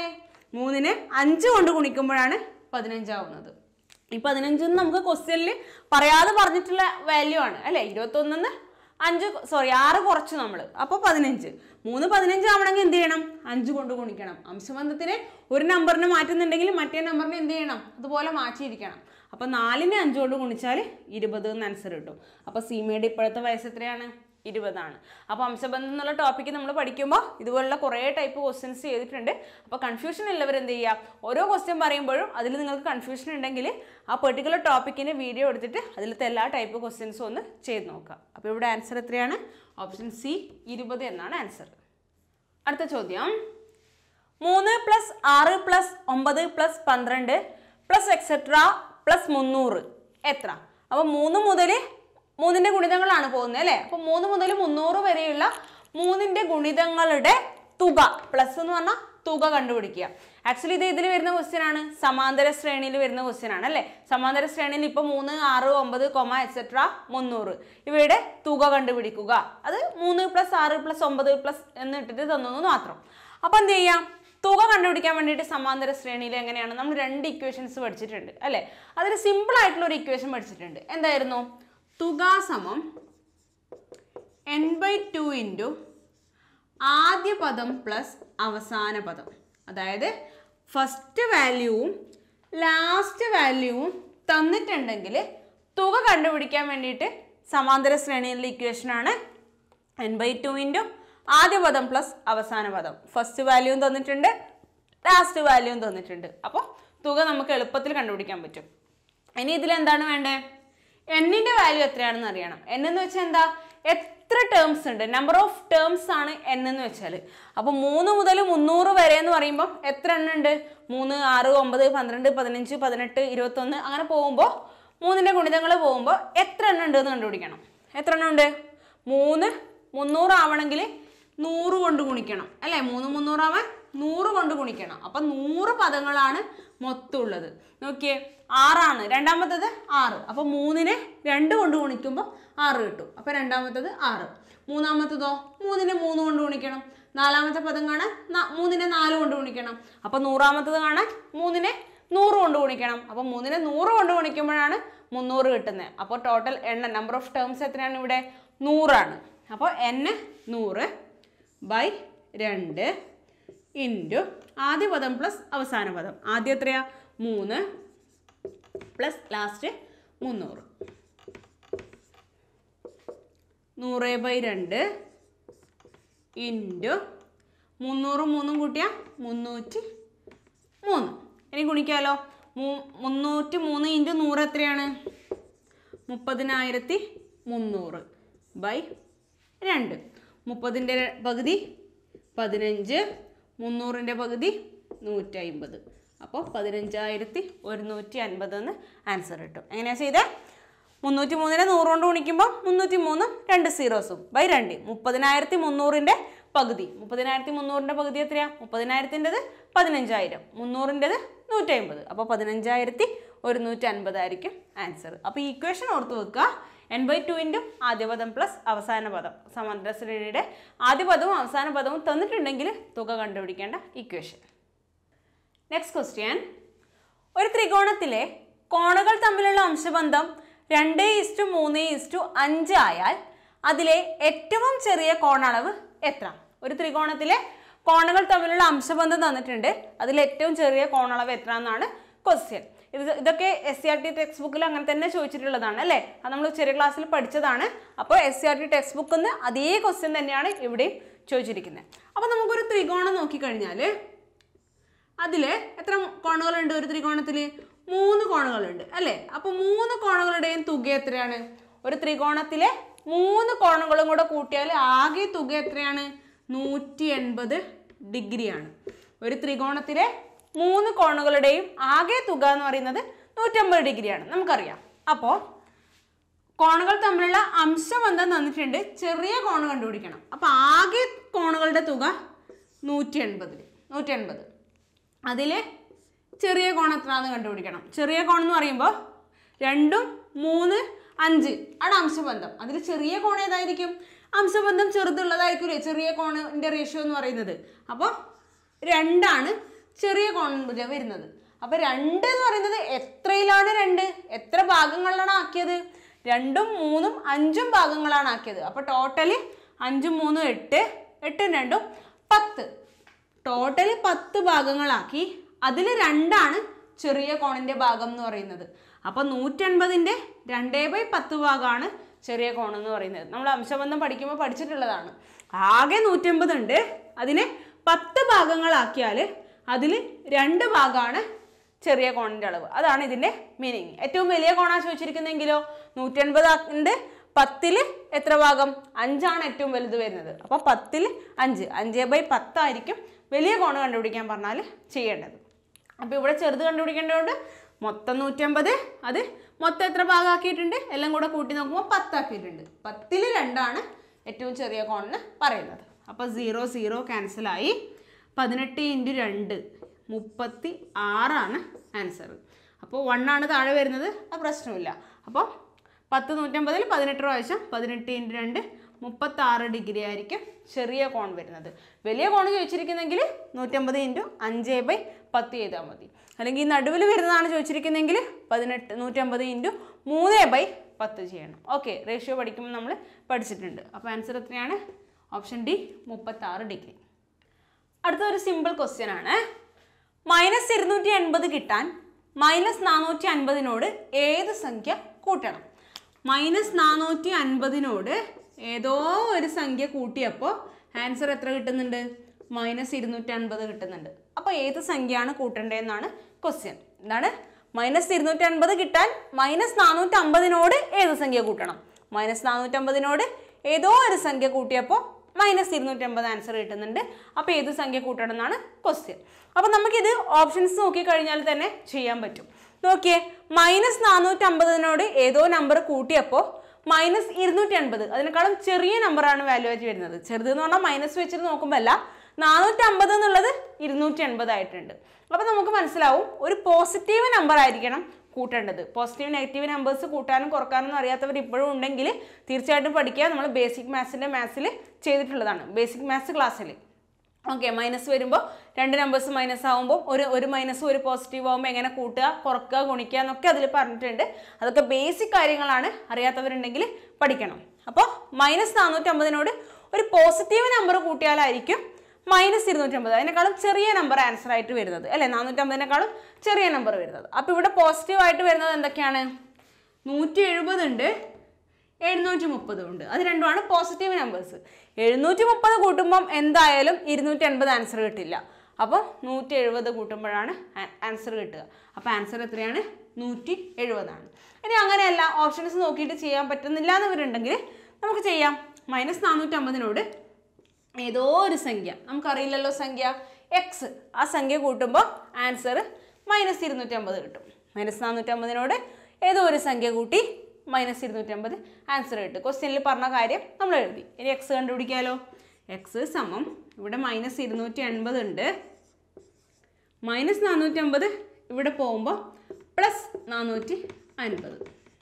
മൂന്നിനെ അഞ്ച് കൊണ്ട് ഗുണിക്കുമ്പോഴാണ് പതിനഞ്ചാവുന്നത് ഈ പതിനഞ്ചെന്ന് നമുക്ക് ക്വസ്റ്റ്യനിൽ പറയാതെ പറഞ്ഞിട്ടുള്ള വാല്യൂ ആണ് അല്ലേ ഇരുപത്തൊന്നിന്ന് അഞ്ച് സോറി ആറ് കുറച്ച് നമ്മൾ അപ്പോൾ പതിനഞ്ച് മൂന്ന് പതിനഞ്ച് ആവണമെങ്കിൽ എന്ത് ചെയ്യണം അഞ്ച് കൊണ്ട് ഗുണിക്കണം അംശബന്ധത്തിന് ഒരു നമ്പറിന് മാറ്റുന്നുണ്ടെങ്കിൽ മറ്റേ നമ്പറിന് എന്ത് ചെയ്യണം അതുപോലെ മാറ്റിയിരിക്കണം അപ്പോൾ നാലിനെ അഞ്ച് കൊണ്ട് ഗുണിച്ചാൽ ഇരുപത് എന്ന് ആൻസർ കിട്ടും അപ്പോൾ സീമയുടെ ഇപ്പോഴത്തെ വയസ്സ് എത്രയാണ് ഇരുപതാണ് അപ്പോൾ അംശബന്ധം എന്നുള്ള ടോപ്പിക്ക് നമ്മൾ പഠിക്കുമ്പോൾ ഇതുപോലുള്ള കുറേ ടൈപ്പ് ക്വസ്റ്റ്യൻസ് ചെയ്തിട്ടുണ്ട് അപ്പോൾ കൺഫ്യൂഷൻ ഉള്ളവർ എന്ത് ചെയ്യുക ഓരോ ക്വസ്റ്റ്യൻ പറയുമ്പോഴും അതിൽ നിങ്ങൾക്ക് കൺഫ്യൂഷൻ ഉണ്ടെങ്കിൽ ആ പെർട്ടിക്കുലർ ടോപ്പിക്കിന് വീഡിയോ എടുത്തിട്ട് അതിലത്തെ എല്ലാ ടൈപ്പ് ക്വസ്റ്റ്യൻസും ഒന്ന് ചെയ്ത് നോക്കുക അപ്പോൾ ഇവിടെ ആൻസർ എത്രയാണ് ഓപ്ഷൻ സി ഇരുപത് എന്നാണ് ആൻസർ അടുത്ത ചോദ്യം മൂന്ന് പ്ലസ് ആറ് പ്ലസ് ഒമ്പത് പ്ലസ് പന്ത്രണ്ട് പ്ലസ് എക്സെട്ര പ്ലസ് മുന്നൂറ് എത്ര അപ്പോൾ മൂന്ന് മുതൽ മൂന്നിൻ്റെ ഗുണിതങ്ങളാണ് പോകുന്നത് അല്ലേ അപ്പോൾ മൂന്ന് മുതൽ മുന്നൂറ് വരെയുള്ള മൂന്നിൻ്റെ ഗുണിതങ്ങളുടെ തുക പ്ലസ് എന്ന് പറഞ്ഞാൽ തുക കണ്ടുപിടിക്കുക ആക്ച്വലി ഇത് ഇതിൽ വരുന്ന ക്വസ്റ്റ്യൻ ആണ് സമാന്തര ശ്രേണിയിൽ വരുന്ന ക്വസ്റ്റ്യൻ ആണ് അല്ലേ സമാന്തര ശ്രേണിയിൽ ഇപ്പോൾ മൂന്ന് ആറ് ഒമ്പത് കൊമ എക്സെട്ര മുന്നൂറ് ഇവയുടെ തുക കണ്ടുപിടിക്കുക അത് മൂന്ന് പ്ലസ് ആറ് പ്ലസ് ഒമ്പത് പ്ലസ് എന്ന് ഇട്ടിട്ട് തന്നു എന്ന് മാത്രം അപ്പോൾ എന്ത് ചെയ്യാം തുക കണ്ടുപിടിക്കാൻ വേണ്ടിയിട്ട് സമാന്തര ശ്രേണിയിൽ എങ്ങനെയാണ് നമ്മൾ രണ്ട് ഇക്വേഷൻസ് പഠിച്ചിട്ടുണ്ട് അല്ലേ അതിൽ സിമ്പിൾ ആയിട്ടുള്ള ഒരു ഇക്വേഷൻ പഠിച്ചിട്ടുണ്ട് എന്തായിരുന്നു തുക സമം എൻ ബൈ ടു ഇൻറ്റു ആദ്യ പദം പ്ലസ് അവസാന പദം അതായത് ഫസ്റ്റ് വാല്യൂവും ലാസ്റ്റ് വാല്യൂവും തന്നിട്ടുണ്ടെങ്കിൽ തുക കണ്ടുപിടിക്കാൻ വേണ്ടിയിട്ട് സമാന്തര ശ്രേണിയിലുള്ള ഇക്വേഷനാണ് എൻ ബൈ ടു ഇൻറ്റു ആദ്യ പദം പ്ലസ് അവസാന പദം ഫസ്റ്റ് വാല്യൂവും തന്നിട്ടുണ്ട് ലാസ്റ്റ് വാല്യൂവും തന്നിട്ടുണ്ട് അപ്പോൾ തുക നമുക്ക് എളുപ്പത്തിൽ കണ്ടുപിടിക്കാൻ പറ്റും ഇനി ഇതിൽ എന്താണ് വേണ്ടത് എന്നിൻ്റെ വാല്യൂ എത്രയാണെന്ന് അറിയണം n എന്ന് വെച്ചാൽ എന്താ എത്ര ടേംസ് ഉണ്ട് നമ്പർ ഓഫ് ടേംസ് ആണ് n എന്ന് വെച്ചാൽ അപ്പോൾ മൂന്ന് മുതൽ മുന്നൂറ് വരെ എന്ന് പറയുമ്പോൾ എത്ര എണ്ണം ഉണ്ട് മൂന്ന് ആറ് ഒമ്പത് പന്ത്രണ്ട് പതിനഞ്ച് പതിനെട്ട് ഇരുപത്തൊന്ന് അങ്ങനെ പോകുമ്പോൾ മൂന്നിൻ്റെ ഗുണിതങ്ങൾ പോകുമ്പോൾ എത്ര എണ്ണം ഉണ്ട് എന്ന് കണ്ടുപിടിക്കണം എത്ര എണ്ണം ഉണ്ട് മൂന്ന് മുന്നൂറ് ആവണമെങ്കിൽ നൂറ് കൊണ്ട് ഗുണിക്കണം അല്ലേ മൂന്ന് മുന്നൂറാവാൻ നൂറ് കൊണ്ട് ഗുണിക്കണം അപ്പം നൂറ് പദങ്ങളാണ് മൊത്തം ഉള്ളത് നോക്കിയേ ആറാണ് രണ്ടാമത്തത് ആറ് അപ്പോൾ മൂന്നിനെ രണ്ട് കൊണ്ട് ഗുണിക്കുമ്പോൾ ആറ് കിട്ടും അപ്പോൾ രണ്ടാമത്തത് ആറ് മൂന്നാമത്തതോ മൂന്നിനെ മൂന്ന് കൊണ്ട് ഗുണിക്കണം നാലാമത്തെ പദം കാണാൻ ന- മൂന്നിനെ നാല് കൊണ്ട് ഗുണിക്കണം അപ്പോൾ നൂറാമത്തത് കാണാൻ മൂന്നിനെ നൂറ് കൊണ്ട് ഗുണിക്കണം അപ്പോൾ മൂന്നിനെ നൂറ് കൊണ്ട് ഗുണിക്കുമ്പോഴാണ് മുന്നൂറ് കിട്ടുന്നത് അപ്പോൾ ടോട്ടൽ എണ്ണ നമ്പർ ഓഫ് ടേംസ് എത്രയാണ് ഇവിടെ നൂറാണ് അപ്പോൾ എൻ നൂറ് ബൈ രണ്ട് ഇൻറ്റു ആദ്യ പദം പ്ലസ് അവസാന പദം ആദ്യം എത്രയാ മൂന്ന് പ്ലസ് ലാസ്റ്റ് മുന്നൂറ് നൂറ് ബൈ രണ്ട് ഇൻറ്റു മുന്നൂറും മൂന്നും കൂട്ടിയാൽ മുന്നൂറ്റി മൂന്ന് ഇനി ഗുണിക്കാലോ മൂ- മുന്നൂറ്റി മൂന്ന് ഇൻറ്റു നൂറ് എത്രയാണ് മുപ്പതിനായിരത്തി മുന്നൂറ് ബൈ രണ്ട് മുപ്പതിൻ്റെ പകുതി പതിനഞ്ച് മുന്നൂറിൻ്റെ പകുതി നൂറ്റി അമ്പത് അപ്പോൾ പതിനഞ്ചായിരത്തി ഒരുന്നൂറ്റി അൻപത് എന്ന് ആൻസർ കിട്ടും എങ്ങനെയാണ് ചെയ്തേ മുന്നൂറ്റി മൂന്നിനെ നൂറ് കൊണ്ട് ഗുണിക്കുമ്പോൾ മുന്നൂറ്റി മൂന്നും രണ്ട് സീറോസും ബൈ രണ്ട് മുപ്പതിനായിരത്തി മുന്നൂറിൻ്റെ പകുതി മുപ്പതിനായിരത്തി മുന്നൂറിൻ്റെ പകുതി എത്രയാണ് മുപ്പതിനായിരത്തിൻ്റെത് പതിനഞ്ചായിരം മുന്നൂറിൻ്റെത് നൂറ്റി അമ്പത് അപ്പോൾ പതിനഞ്ചായിരത്തി ഒരുന്നൂറ്റി അൻപതായിരിക്കും ആൻസർ അപ്പോൾ ഈ ഇക്വേഷൻ ഓർത്ത് വെക്കുക എൻ ബൈ ടുവിൻ്റെ ആദ്യ പദം പ്ലസ് അവസാന പദം സമാന്തര ശ്രേണിയുടെ ആദ്യ പദവും അവസാന പദവും തന്നിട്ടുണ്ടെങ്കിൽ തുക കണ്ടുപിടിക്കേണ്ട ഇക്വേഷൻ നെക്സ്റ്റ് ക്വസ്റ്റ്യൻ ഒരു ത്രികോണത്തിലെ കോണുകൾ തമ്മിലുള്ള അംശബന്ധം രണ്ട് ഇസ്റ്റു മൂന്ന് ഇസ്റ്റു അഞ്ച് ആയാൽ അതിലെ ഏറ്റവും ചെറിയ കോണളവ് എത്ര ഒരു ത്രികോണത്തിലെ കോണുകൾ തമ്മിലുള്ള അംശബന്ധം തന്നിട്ടുണ്ട് അതിൽ ഏറ്റവും ചെറിയ കോണളവ് എത്ര എന്നാണ് ക്വസ്റ്റ്യൻ ഇത് ഇതൊക്കെ S C R T text ബുക്കിൽ അങ്ങനെ തന്നെ ചോദിച്ചിട്ടുള്ളതാണ് അല്ലേ അത് നമ്മൾ ചെറിയ ക്ലാസ്സിൽ പഠിച്ചതാണ് അപ്പോൾ S C R T text ബുക്കിൽ നിന്ന് അതേ ക്വസ്റ്റ്യൻ തന്നെയാണ് ഇവിടെയും ചോദിച്ചിരിക്കുന്നത് അപ്പോൾ നമുക്കൊരു ത്രികോണം നോക്കിക്കഴിഞ്ഞാൽ അതിൽ എത്ര കോണുകളുണ്ട് ഒരു ത്രികോണത്തിൽ മൂന്ന് കോണുകളുണ്ട് അല്ലേ അപ്പോൾ മൂന്ന് കോണുകളുടെയും തുക എത്രയാണ് ഒരു ത്രികോണത്തിലെ മൂന്ന് കോണുകളും കൂടെ കൂട്ടിയാൽ ആകെ തുക എത്രയാണ് നൂറ്റി എൺപത് ഡിഗ്രിയാണ് ഒരു ത്രികോണത്തിലെ മൂന്ന് കോണുകളുടെയും ആകെ തുക എന്ന് പറയുന്നത് നൂറ്റമ്പത് ഡിഗ്രിയാണ് നമുക്കറിയാം അപ്പോൾ കോണുകൾ തമ്മിലുള്ള അംശബന്ധം തന്നിട്ടുണ്ട് ചെറിയ കോണ് കണ്ടുപിടിക്കണം അപ്പോൾ ആകെ കോണുകളുടെ തുക നൂറ്റി എൺപതിൽ നൂറ്റി എൺപത് അതിൽ ചെറിയ കോൺ എത്രയാണെന്ന് കണ്ടുപിടിക്കണം ചെറിയ കോൺ എന്ന് പറയുമ്പോൾ രണ്ടും മൂന്ന് അഞ്ച് ആണ് അംശബന്ധം അതിൽ ചെറിയ കോൺ ഏതായിരിക്കും അംശബന്ധം ചെറുതുള്ളതായിരിക്കില്ലേ ചെറിയ കോണിൻ്റെ റേഷ്യോ എന്ന് പറയുന്നത് അപ്പോൾ രണ്ടാണ് ചെറിയ കോണിൻ്റെ വരുന്നത് അപ്പൊ രണ്ട് എന്ന് പറയുന്നത് എത്രയിലാണ് രണ്ട് എത്ര ഭാഗങ്ങളിലാണ് ആക്കിയത് രണ്ടും മൂന്നും അഞ്ചും ഭാഗങ്ങളാണ് ആക്കിയത് അപ്പൊ ടോട്ടല് അഞ്ചും മൂന്നും എട്ട് എട്ടും രണ്ടും പത്ത് ടോട്ടല് പത്ത് ഭാഗങ്ങളാക്കി അതിൽ രണ്ടാണ് ചെറിയ കോണിന്റെ ഭാഗം എന്ന് പറയുന്നത് അപ്പൊ നൂറ്റൻപതിന്റെ രണ്ടേ ബൈ പത്ത് ഭാഗമാണ് ചെറിയ കോൺ എന്ന് പറയുന്നത് നമ്മൾ അംശബന്ധം പഠിക്കുമ്പോൾ പഠിച്ചിട്ടുള്ളതാണ് ആകെ നൂറ്റമ്പത് ഉണ്ട് അതിനെ പത്ത് ഭാഗങ്ങളാക്കിയാൽ അതിൽ രണ്ട് ഭാഗമാണ് ചെറിയ കോണിന്റെ അളവ് അതാണ് ഇതിന്റെ മീനിങ് ഏറ്റവും വലിയ കോണാ ചോദിച്ചിരിക്കുന്നെങ്കിലോ നൂറ്റൻപത് ഉണ്ട് പത്തില് എത്ര ഭാഗം അഞ്ചാണ് ഏറ്റവും വലുത് വരുന്നത് അപ്പോൾ പത്തില് അഞ്ച് അഞ്ച് ബൈ പത്തായിരിക്കും വലിയ കോണ് കണ്ടുപിടിക്കാൻ പറഞ്ഞാൽ ചെയ്യേണ്ടത് അപ്പോൾ ഇവിടെ ചെറുത് കണ്ടുപിടിക്കേണ്ടതുകൊണ്ട് മൊത്തം നൂറ്റമ്പത് അത് മൊത്തം എത്ര ഭാഗമാക്കിയിട്ടുണ്ട് എല്ലാം കൂടെ കൂട്ടി നോക്കുമ്പോൾ പത്താക്കിയിട്ടുണ്ട് പത്തിൽ രണ്ടാണ് ഏറ്റവും ചെറിയ കോണിന് പറയുന്നത് അപ്പോൾ സീറോ സീറോ ക്യാൻസലായി പതിനെട്ട് ഇൻറ്റു രണ്ട് മുപ്പത്തി ആറാണ് ആൻസർ അപ്പോൾ വണ്ണാണ് താഴെ വരുന്നത് അത് പ്രശ്നമില്ല അപ്പോൾ പത്ത് നൂറ്റമ്പതിൽ പതിനെട്ട് പ്രാവശ്യം പതിനെട്ട് ഇൻറ്റു രണ്ട് മുപ്പത്താറ് ഡിഗ്രി ആയിരിക്കും ചെറിയ കോൺ വരുന്നത് വലിയ കോൺ ചോദിച്ചിരിക്കുന്നെങ്കിൽ നൂറ്റമ്പത് ഇൻറ്റു അഞ്ച് ബൈ പത്ത് ചെയ്താൽ മതി അല്ലെങ്കിൽ ഈ നടുവിൽ വരുന്നതാണ് ചോദിച്ചിരിക്കുന്നെങ്കിൽ പതിനെട്ട് നൂറ്റമ്പത് ഇൻറ്റു മൂന്ന് ബൈ പത്ത് ചെയ്യണം ഓക്കെ റേഷ്യോ പഠിക്കുമ്പോൾ നമ്മൾ പഠിച്ചിട്ടുണ്ട് അപ്പോൾ ആൻസർ എത്രയാണ് ഓപ്ഷൻ ഡി മുപ്പത്താറ് ഡിഗ്രി അടുത്ത ഒരു സിമ്പിൾ ക്വസ്റ്റ്യൻ ആണ് മൈനസ് ഇരുന്നൂറ്റി എൺപത് കിട്ടാൻ മൈനസ് നാനൂറ്റി അൻപതിനോട് ഏത് സംഖ്യ കൂട്ടണം മൈനസ് നാനൂറ്റി അൻപതിനോട് ഏതോ ഒരു സംഖ്യ കൂട്ടിയപ്പോൾ ആൻസർ എത്ര കിട്ടുന്നുണ്ട് മൈനസ് ഇരുന്നൂറ്റി അൻപത് കിട്ടുന്നുണ്ട് അപ്പോൾ ഏത് സംഖ്യയാണ് കൂട്ടേണ്ടതെന്നാണ് ക്വസ്റ്റ്യൻ എന്താണ് മൈനസ് ഇരുന്നൂറ്റി അൻപത് കിട്ടാൻ മൈനസ് നാനൂറ്റി അമ്പതിനോട് ഏത് സംഖ്യ കൂട്ടണം മൈനസ് നാനൂറ്റി അമ്പതിനോട് ഏതോ ഒരു സംഖ്യ കൂട്ടിയപ്പോൾ മൈനസ് ഇരുന്നൂറ്റി അമ്പത് ആൻസർ കിട്ടുന്നുണ്ട് അപ്പോൾ ഏത് സംഖ്യ കൂട്ടണം എന്നാണ് ക്വസ്റ്റ്യൻ അപ്പോൾ നമുക്കിത് ഓപ്ഷൻസ് നോക്കി കഴിഞ്ഞാൽ തന്നെ ചെയ്യാൻ പറ്റും നോക്കിയേ മൈനസ് നാനൂറ്റി അമ്പതിനോട് ഏതോ നമ്പർ കൂട്ടിയപ്പോൾ മൈനസ് ഇരുന്നൂറ്റി അൻപത് അതിനേക്കാളും ചെറിയ നമ്പറാണ് വാല്യൂ ആയിട്ട് വരുന്നത് ചെറുത് എന്ന് പറഞ്ഞാൽ മൈനസ് വെച്ചിട്ട് നോക്കുമ്പോൾ അല്ല നാനൂറ്റി അമ്പത് എന്നുള്ളത് ഇരുന്നൂറ്റി അൻപത് ആയിട്ടുണ്ട് അപ്പോൾ നമുക്ക് മനസ്സിലാവും ഒരു പോസിറ്റീവ് നമ്പർ ആയിരിക്കണം കൂട്ടേണ്ടത് പോസിറ്റീവ് നെഗറ്റീവ് നമ്പേഴ്സ് കൂട്ടാനും കുറക്കാനും അറിയാത്തവർ ഇപ്പോഴും ഉണ്ടെങ്കിൽ തീർച്ചയായിട്ടും പഠിക്കുക നമ്മൾ ബേസിക് മാത്സിൻ്റെ മാത്സിൽ ചെയ്തിട്ടുള്ളതാണ് ബേസിക് മാത്സ് ക്ലാസ്സിൽ ഓക്കെ മൈനസ് വരുമ്പോൾ രണ്ട് നമ്പേഴ്സ് മൈനസ് ആകുമ്പോൾ ഒരു ഒരു മൈനസും ഒരു പോസിറ്റീവ് ആകുമ്പോൾ എങ്ങനെ കൂട്ടുക കുറക്കുക ഗുണിക്കുക എന്നൊക്കെ അതിൽ പറഞ്ഞിട്ടുണ്ട് അതൊക്കെ ബേസിക് കാര്യങ്ങളാണ് അറിയാത്തവരുണ്ടെങ്കിൽ പഠിക്കണം അപ്പോൾ മൈനസ് നാനൂറ്റമ്പതിനോട് ഒരു പോസിറ്റീവ് നമ്പർ കൂട്ടിയാലായിരിക്കും മൈനസ് ഇരുന്നൂറ്റമ്പത് അതിനേക്കാളും ചെറിയ നമ്പർ ആൻസർ ആയിട്ട് വരുന്നത് അല്ലേ നാനൂറ്റമ്പതിനേക്കാളും ചെറിയ നമ്പർ വരുന്നത് അപ്പോൾ ഇവിടെ പോസിറ്റീവ് ആയിട്ട് വരുന്നത് എന്തൊക്കെയാണ് നൂറ്റി എഴുപത് ഉണ്ട് എഴുന്നൂറ്റി മുപ്പതും ഉണ്ട് അത് രണ്ടുമാണ് പോസിറ്റീവ് നമ്പേഴ്സ് എഴുന്നൂറ്റി മുപ്പത് കൂട്ടുമ്പം എന്തായാലും ഇരുന്നൂറ്റി അൻപത് ആൻസർ കിട്ടില്ല അപ്പോൾ നൂറ്റി എഴുപത് കൂട്ടുമ്പോഴാണ് ആൻസർ കിട്ടുക അപ്പോൾ ആൻസർ എത്രയാണ് നൂറ്റി എഴുപതാണ് ഇനി അങ്ങനെയല്ല ഓപ്ഷൻസ് നോക്കിയിട്ട് ചെയ്യാൻ പറ്റുന്നില്ല എന്നവരുണ്ടെങ്കിൽ നമുക്ക് ചെയ്യാം മൈനസ് നാനൂറ്റമ്പതിനോട് ഏതോ ഒരു സംഖ്യ നമുക്കറിയില്ലല്ലോ സംഖ്യ എക്സ് ആ സംഖ്യ കൂട്ടുമ്പോൾ ആൻസർ മൈനസ് ഇരുന്നൂറ്റമ്പത് കിട്ടും മൈനസ് നാനൂറ്റമ്പതിനോട് ഏതോ ഒരു സംഖ്യ കൂട്ടി മൈനസ് ഇരുന്നൂറ്റമ്പത് ആൻസർ കിട്ടും ക്വസ്റ്റ്യനിൽ പറഞ്ഞ കാര്യം നമ്മൾ എഴുതി ഇനി എക്സ് കണ്ടുപിടിക്കാലോ എക്സ് സമം ഇവിടെ മൈനസ് ഇരുന്നൂറ്റി എൺപത് ഉണ്ട് മൈനസ് നാനൂറ്റമ്പത് ഇവിടെ പോകുമ്പോൾ പ്ലസ് നാനൂറ്റി അൻപത്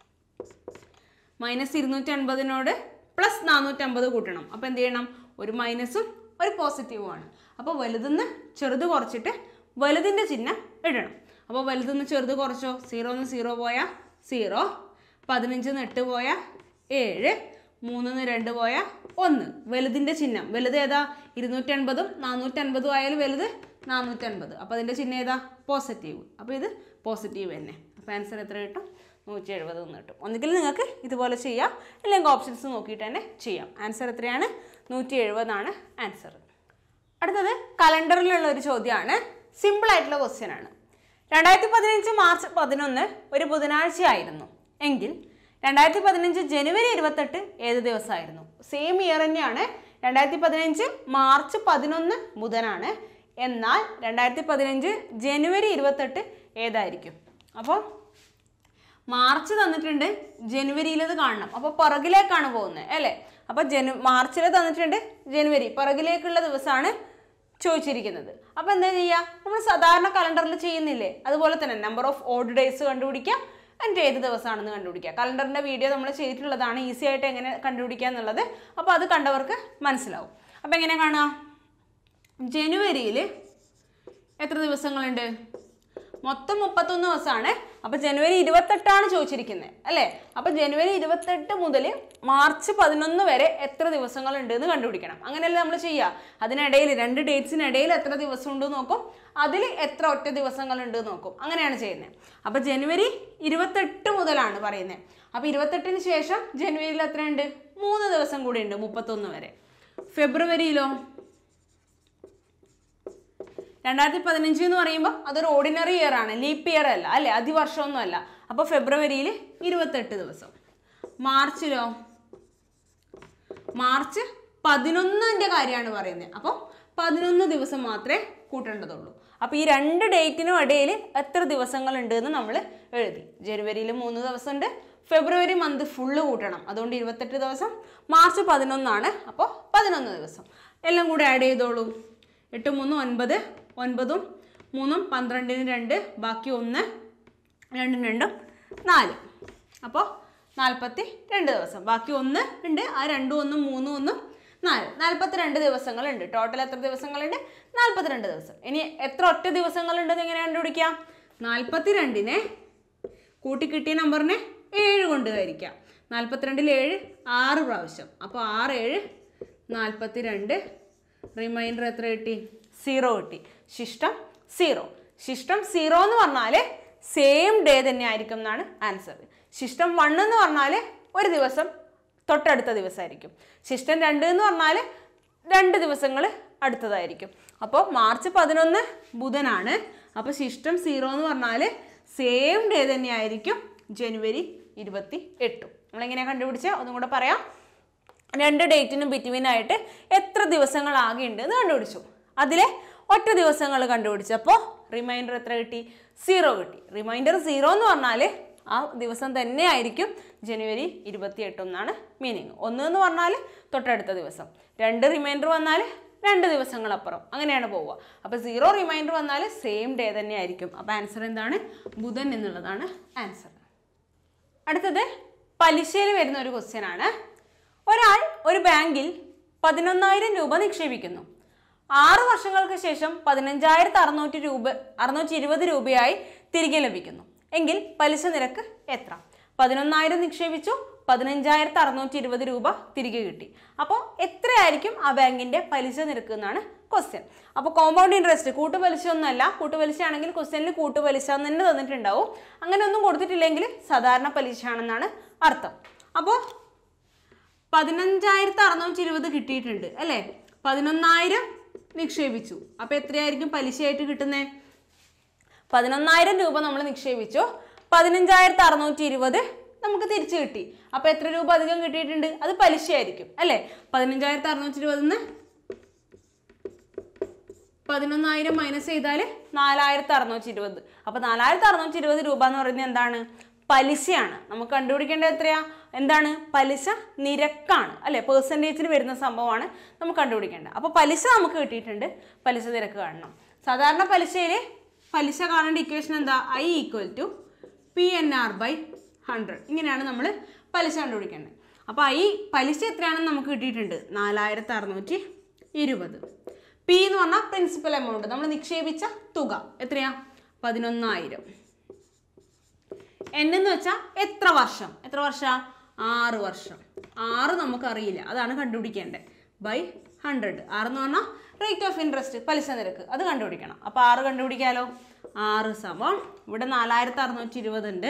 മൈനസ് ഇരുന്നൂറ്റി അൻപതിനോട് പ്ലസ് നാനൂറ്റമ്പത് കൂട്ടണം അപ്പോൾ എന്ത് ചെയ്യണം ഒരു മൈനസും ഒരു പോസിറ്റീവും ആണ് അപ്പോൾ വലുതെന്ന് ചെറുത് കുറച്ചിട്ട് വലുതിൻ്റെ ചിഹ്നം ഇടണം അപ്പോൾ വലുതെന്ന് ചെറുത് കുറച്ചോ സീറോ നിന്ന് സീറോ പോയാൽ സീറോ പതിനഞ്ച് നിന്ന് എട്ട് പോയാൽ ഏഴ് മൂന്നിന്ന് രണ്ട് പോയാൽ ഒന്ന് വലുതിൻ്റെ ചിഹ്നം വലുത് ഏതാ ഇരുന്നൂറ്റൻപതും നാനൂറ്റൻപതും ആയാലും വലുത് നാനൂറ്റൻപത് അപ്പോൾ അതിൻ്റെ ചിഹ്നം ഏതാ പോസിറ്റീവ് അപ്പോൾ ഇത് പോസിറ്റീവ് തന്നെ അപ്പോൾ ആൻസർ എത്ര കിട്ടും നൂറ്റി എഴുപത് എന്ന് കിട്ടും ഒന്നുകിൽ നിങ്ങൾക്ക് ഇതുപോലെ ചെയ്യാം അല്ലെങ്കിൽ ഓപ്ഷൻസ് നോക്കിയിട്ട് തന്നെ ചെയ്യാം ആൻസർ എത്രയാണ് നൂറ്റി എഴുപതാണ് ആൻസർ അടുത്തത് കലണ്ടറിലുള്ള ഒരു ചോദ്യമാണ് സിമ്പിൾ ആയിട്ടുള്ള ക്വസ്റ്റ്യൻ ആണ് രണ്ടായിരത്തി പതിനഞ്ച് മാർച്ച് പതിനൊന്ന് ഒരു ബുധനാഴ്ച ആയിരുന്നു എങ്കിൽ രണ്ടായിരത്തി പതിനഞ്ച് ജനുവരി ഇരുപത്തെട്ട് ഏത് ദിവസമായിരുന്നു സെയിം ഇയർ തന്നെയാണ് രണ്ടായിരത്തി പതിനഞ്ച് മാർച്ച് പതിനൊന്ന് ബുധനാണ് എന്നാൽ രണ്ടായിരത്തി പതിനഞ്ച് ജനുവരി ഇരുപത്തെട്ട് ഏതായിരിക്കും അപ്പോൾ മാർച്ച് തന്നിട്ടുണ്ട് ജനുവരിയിലത് കാണണം അപ്പോൾ പുറകിലേക്കാണ് പോകുന്നത് അല്ലേ അപ്പോൾ ജനു മാർച്ചിൽ തന്നിട്ടുണ്ട് ജനുവരി പുറകിലേക്കുള്ള ദിവസമാണ് ചോദിച്ചിരിക്കുന്നത് അപ്പോൾ എന്താ ചെയ്യുക നമ്മൾ സാധാരണ കലണ്ടറിൽ ചെയ്യുന്നില്ലേ അതുപോലെ തന്നെ നമ്പർ ഓഫ് ഓഡ് ഡേയ്സ് കണ്ടുപിടിക്കുക എന്നിട്ട് ഏത് ദിവസമാണെന്ന് കണ്ടുപിടിക്കുക കലണ്ടറിൻ്റെ വീഡിയോ നമ്മൾ ചെയ്തിട്ടുള്ളതാണ് ഈസി ആയിട്ട് എങ്ങനെ കണ്ടുപിടിക്കുക എന്നുള്ളത് അപ്പോൾ അത് കണ്ടവർക്ക് മനസ്സിലാവും അപ്പോൾ എങ്ങനെ കാണുക ജനുവരിയിൽ എത്ര ദിവസങ്ങളുണ്ട് മൊത്തം മുപ്പത്തൊന്ന് ദിവസമാണ് അപ്പൊ ജനുവരി ഇരുപത്തെട്ടാണ് ചോദിച്ചിരിക്കുന്നത് അല്ലേ അപ്പൊ ജനുവരി ഇരുപത്തെട്ട് മുതൽ മാർച്ച് പതിനൊന്ന് വരെ എത്ര ദിവസങ്ങളുണ്ട് എന്ന് കണ്ടുപിടിക്കണം അങ്ങനെയല്ലേ നമ്മൾ ചെയ്യുക അതിനിടയിൽ രണ്ട് ഡേറ്റ്സിനിടയിൽ എത്ര ദിവസം ഉണ്ട് നോക്കും അതിൽ എത്ര ഒറ്റ ദിവസങ്ങളുണ്ട് എന്ന് നോക്കും അങ്ങനെയാണ് ചെയ്യുന്നത് അപ്പൊ ജനുവരി ഇരുപത്തെട്ട് മുതലാണ് പറയുന്നത് അപ്പൊ ഇരുപത്തെട്ടിന് ശേഷം ജനുവരിയിൽ എത്രയുണ്ട് മൂന്ന് ദിവസം കൂടി ഉണ്ട് മുപ്പത്തൊന്ന് വരെ ഫെബ്രുവരിയിലോ രണ്ടായിരത്തി പതിനഞ്ച് എന്ന് പറയുമ്പോൾ അതൊരു ഓർഡിനറി ഇയർ ആണ് ലീപ്പ് ഇയർ അല്ല അല്ലേ അതിവർഷമൊന്നും അല്ല അപ്പോൾ ഫെബ്രുവരിയിൽ ഇരുപത്തെട്ട് ദിവസം മാർച്ചിലോ മാർച്ച് പതിനൊന്നിൻ്റെ കാര്യമാണ് പറയുന്നത് അപ്പോൾ പതിനൊന്ന് ദിവസം മാത്രമേ കൂട്ടേണ്ടതുള്ളൂ അപ്പോൾ ഈ രണ്ട് ഡേറ്റിനും ഇടയിൽ എത്ര ദിവസങ്ങളുണ്ട് എന്ന് നമ്മൾ എഴുതി ജനുവരിയിൽ മൂന്ന് ദിവസമുണ്ട് ഫെബ്രുവരി മന്ത് ഫുള്ള് കൂട്ടണം അതുകൊണ്ട് ഇരുപത്തെട്ട് ദിവസം മാർച്ച് പതിനൊന്നാണ് അപ്പോൾ പതിനൊന്ന് ദിവസം എല്ലാം കൂടി ആഡ് ചെയ്തോളൂ എട്ട് മൂന്ന് ഒൻപത് ഒൻപതും മൂന്നും പന്ത്രണ്ടിന് രണ്ട് ബാക്കി ഒന്ന് രണ്ടും രണ്ടും നാല് അപ്പോൾ നാൽപ്പത്തി രണ്ട് ദിവസം ബാക്കി ഒന്ന് ഉണ്ട് ആ രണ്ടും ഒന്നും മൂന്നും ഒന്നും നാല് നാൽപ്പത്തി രണ്ട് ദിവസങ്ങളുണ്ട് ടോട്ടൽ എത്ര ദിവസങ്ങളുണ്ട് നാൽപ്പത്തിരണ്ട് ദിവസം ഇനി എത്ര ഒറ്റ ദിവസങ്ങളുണ്ടെന്ന് എങ്ങനെ കണ്ടുപിടിക്കാം നാൽപ്പത്തി രണ്ടിനെ കൂട്ടി കിട്ടിയ നമ്പറിനെ ഏഴ് കൊണ്ട് ഹരിക്കാം നാൽപ്പത്തിരണ്ടിൽ ഏഴ് ആറ് പ്രാവശ്യം അപ്പോൾ ആറ് ഏഴ് നാൽപ്പത്തി രണ്ട് റിമൈൻഡർ എത്ര കിട്ടി സീറോ കിട്ടി ശിഷ്ടം സീറോ ശിഷ്ടം സീറോ എന്ന് പറഞ്ഞാൽ സെയിം ഡേ തന്നെ ആയിരിക്കും എന്നാണ് ആൻസർ ശിഷ്ടം വൺ എന്ന് പറഞ്ഞാൽ ഒരു ദിവസം തൊട്ടടുത്ത ദിവസമായിരിക്കും ശിഷ്ടം രണ്ട് എന്ന് പറഞ്ഞാൽ രണ്ട് ദിവസങ്ങൾ അടുത്തതായിരിക്കും അപ്പോൾ മാർച്ച് പതിനൊന്ന് ബുധനാണ് അപ്പോൾ ശിഷ്ടം സീറോ എന്ന് പറഞ്ഞാൽ സെയിം ഡേ തന്നെയായിരിക്കും ജനുവരി ഇരുപത്തി എട്ടും നമ്മളെങ്ങനെയാണ് കണ്ടുപിടിച്ചത് ഒന്നും കൂടെ പറയാം രണ്ട് ഡേറ്റിനും ബിറ്റ്വീൻ ആയിട്ട് എത്ര ദിവസങ്ങൾ ആകെ ഉണ്ട് എന്ന് കണ്ടുപിടിച്ചു അതിലെ ഒറ്റ ദിവസങ്ങൾ കണ്ടുപിടിച്ചപ്പോൾ റിമൈൻഡർ എത്ര കിട്ടി സീറോ കിട്ടി റിമൈൻഡർ സീറോ എന്ന് പറഞ്ഞാൽ ആ ദിവസം തന്നെ ആയിരിക്കും ജനുവരി ഇരുപത്തി എട്ടെന്നാണ് മീനിങ് ഒന്ന് എന്ന് പറഞ്ഞാൽ തൊട്ടടുത്ത ദിവസം രണ്ട് റിമൈൻഡർ വന്നാൽ രണ്ട് ദിവസങ്ങളപ്പുറം അങ്ങനെയാണ് പോവുക അപ്പോൾ സീറോ റിമൈൻഡർ വന്നാൽ സെയിം ഡേ തന്നെ ആയിരിക്കും അപ്പോൾ ആൻസർ എന്താണ് ബുധൻ എന്നുള്ളതാണ് ആൻസർ അടുത്തത് പലിശയിൽ വരുന്ന ഒരു ക്വസ്റ്റ്യൻ ആണ് ഒരാൾ ഒരു ബാങ്കിൽ പതിനൊന്നായിരം രൂപ നിക്ഷേപിക്കുന്നു ആറ് വർഷങ്ങൾക്ക് ശേഷം പതിനഞ്ചായിരത്തി അറുന്നൂറ്റി രൂപ അറുന്നൂറ്റി ഇരുപത് രൂപയായി തിരികെ ലഭിക്കുന്നു എങ്കിൽ പലിശ നിരക്ക് എത്ര പതിനൊന്നായിരം നിക്ഷേപിച്ചു പതിനഞ്ചായിരത്തി അറുന്നൂറ്റി ഇരുപത് രൂപ തിരികെ കിട്ടി അപ്പോൾ എത്രയായിരിക്കും ആ ബാങ്കിന്റെ പലിശ നിരക്ക് എന്നാണ് ക്വസ്റ്റ്യൻ അപ്പോൾ കോമ്പൗണ്ട് ഇൻട്രസ്റ്റ് കൂട്ടുപലിശ ഒന്നുമല്ല കൂട്ടുപലിശ ആണെങ്കിൽ ക്വസ്റ്റ്യനിൽ കൂട്ടുപലിശ എന്ന് തന്നെ തന്നിട്ടുണ്ടാവും അങ്ങനെ ഒന്നും കൊടുത്തിട്ടില്ലെങ്കിൽ സാധാരണ പലിശ ആണെന്നാണ് അർത്ഥം അപ്പോൾ പതിനഞ്ചായിരത്തി അറുന്നൂറ്റി ഇരുപത് കിട്ടിയിട്ടുണ്ട് അല്ലേ പതിനൊന്നായിരം നിക്ഷേപിച്ചു അപ്പോൾ എത്രയായിരിക്കും പലിശയായിട്ട് കിട്ടുന്നത് പതിനൊന്നായിരം രൂപ നമ്മൾ നിക്ഷേപിച്ചു പതിനഞ്ചായിരത്തി അറുന്നൂറ്റി ഇരുപത് നമുക്ക് തിരിച്ചു കിട്ടി അപ്പോൾ എത്ര രൂപ അധികം കിട്ടിയിട്ടുണ്ട് അത് പലിശയായിരിക്കും അല്ലേ പതിനഞ്ചായിരത്തി അറുന്നൂറ്റി ഇരുപതിന്ന് പതിനൊന്നായിരം മൈനസ് ചെയ്താൽ നാലായിരത്തി അറുന്നൂറ്റി ഇരുപത് അപ്പോൾ നാലായിരത്തി അറുന്നൂറ്റി ഇരുപത് രൂപ എന്ന് പറയുന്നത് എന്താണ് പലിശയാണ് നമുക്ക് കണ്ടുപിടിക്കേണ്ടത് എത്രയാ എന്താണ് പലിശ നിരക്കാണ് അല്ലെ പെർസെൻറ്റേജിൽ വരുന്ന സംഭവമാണ് നമുക്ക് കണ്ടുപിടിക്കേണ്ടത് അപ്പോൾ പലിശ നമുക്ക് കിട്ടിയിട്ടുണ്ട് പലിശ നിരക്ക് കാണണം സാധാരണ പലിശയിൽ പലിശ കാണേണ്ട ഇക്വേഷൻ എന്താ I equal to P N R by hundred ഇങ്ങനെയാണ് നമ്മൾ പലിശ കണ്ടുപിടിക്കേണ്ടത് അപ്പോൾ ഐ പലിശ എത്രയാണെന്ന് നമുക്ക് കിട്ടിയിട്ടുണ്ട് നാലായിരത്തി അറുന്നൂറ്റി ഇരുപത് പി എന്ന് പറഞ്ഞാൽ പ്രിൻസിപ്പൽ എമൗണ്ട് നമ്മൾ നിക്ഷേപിച്ച തുക എത്രയാ പതിനൊന്നായിരം എൻ എന്ന് വെച്ചാൽ എത്ര വർഷം എത്ര വർഷം ആറ് വർഷം ആറ് നമുക്കറിയില്ല അതാണ് കണ്ടുപിടിക്കേണ്ടത് ബൈ ഹൺഡ്രഡ് ആറ് എന്ന് പറഞ്ഞാൽ റേറ്റ് ഓഫ് ഇൻട്രസ്റ്റ് പലിശ നിരക്ക് അത് കണ്ടുപിടിക്കണം അപ്പോൾ ആറ് കണ്ടുപിടിക്കാലോ ആറ് സമം ഇവിടെ നാലായിരത്തി അറുന്നൂറ്റി ഇരുപത് ഉണ്ട്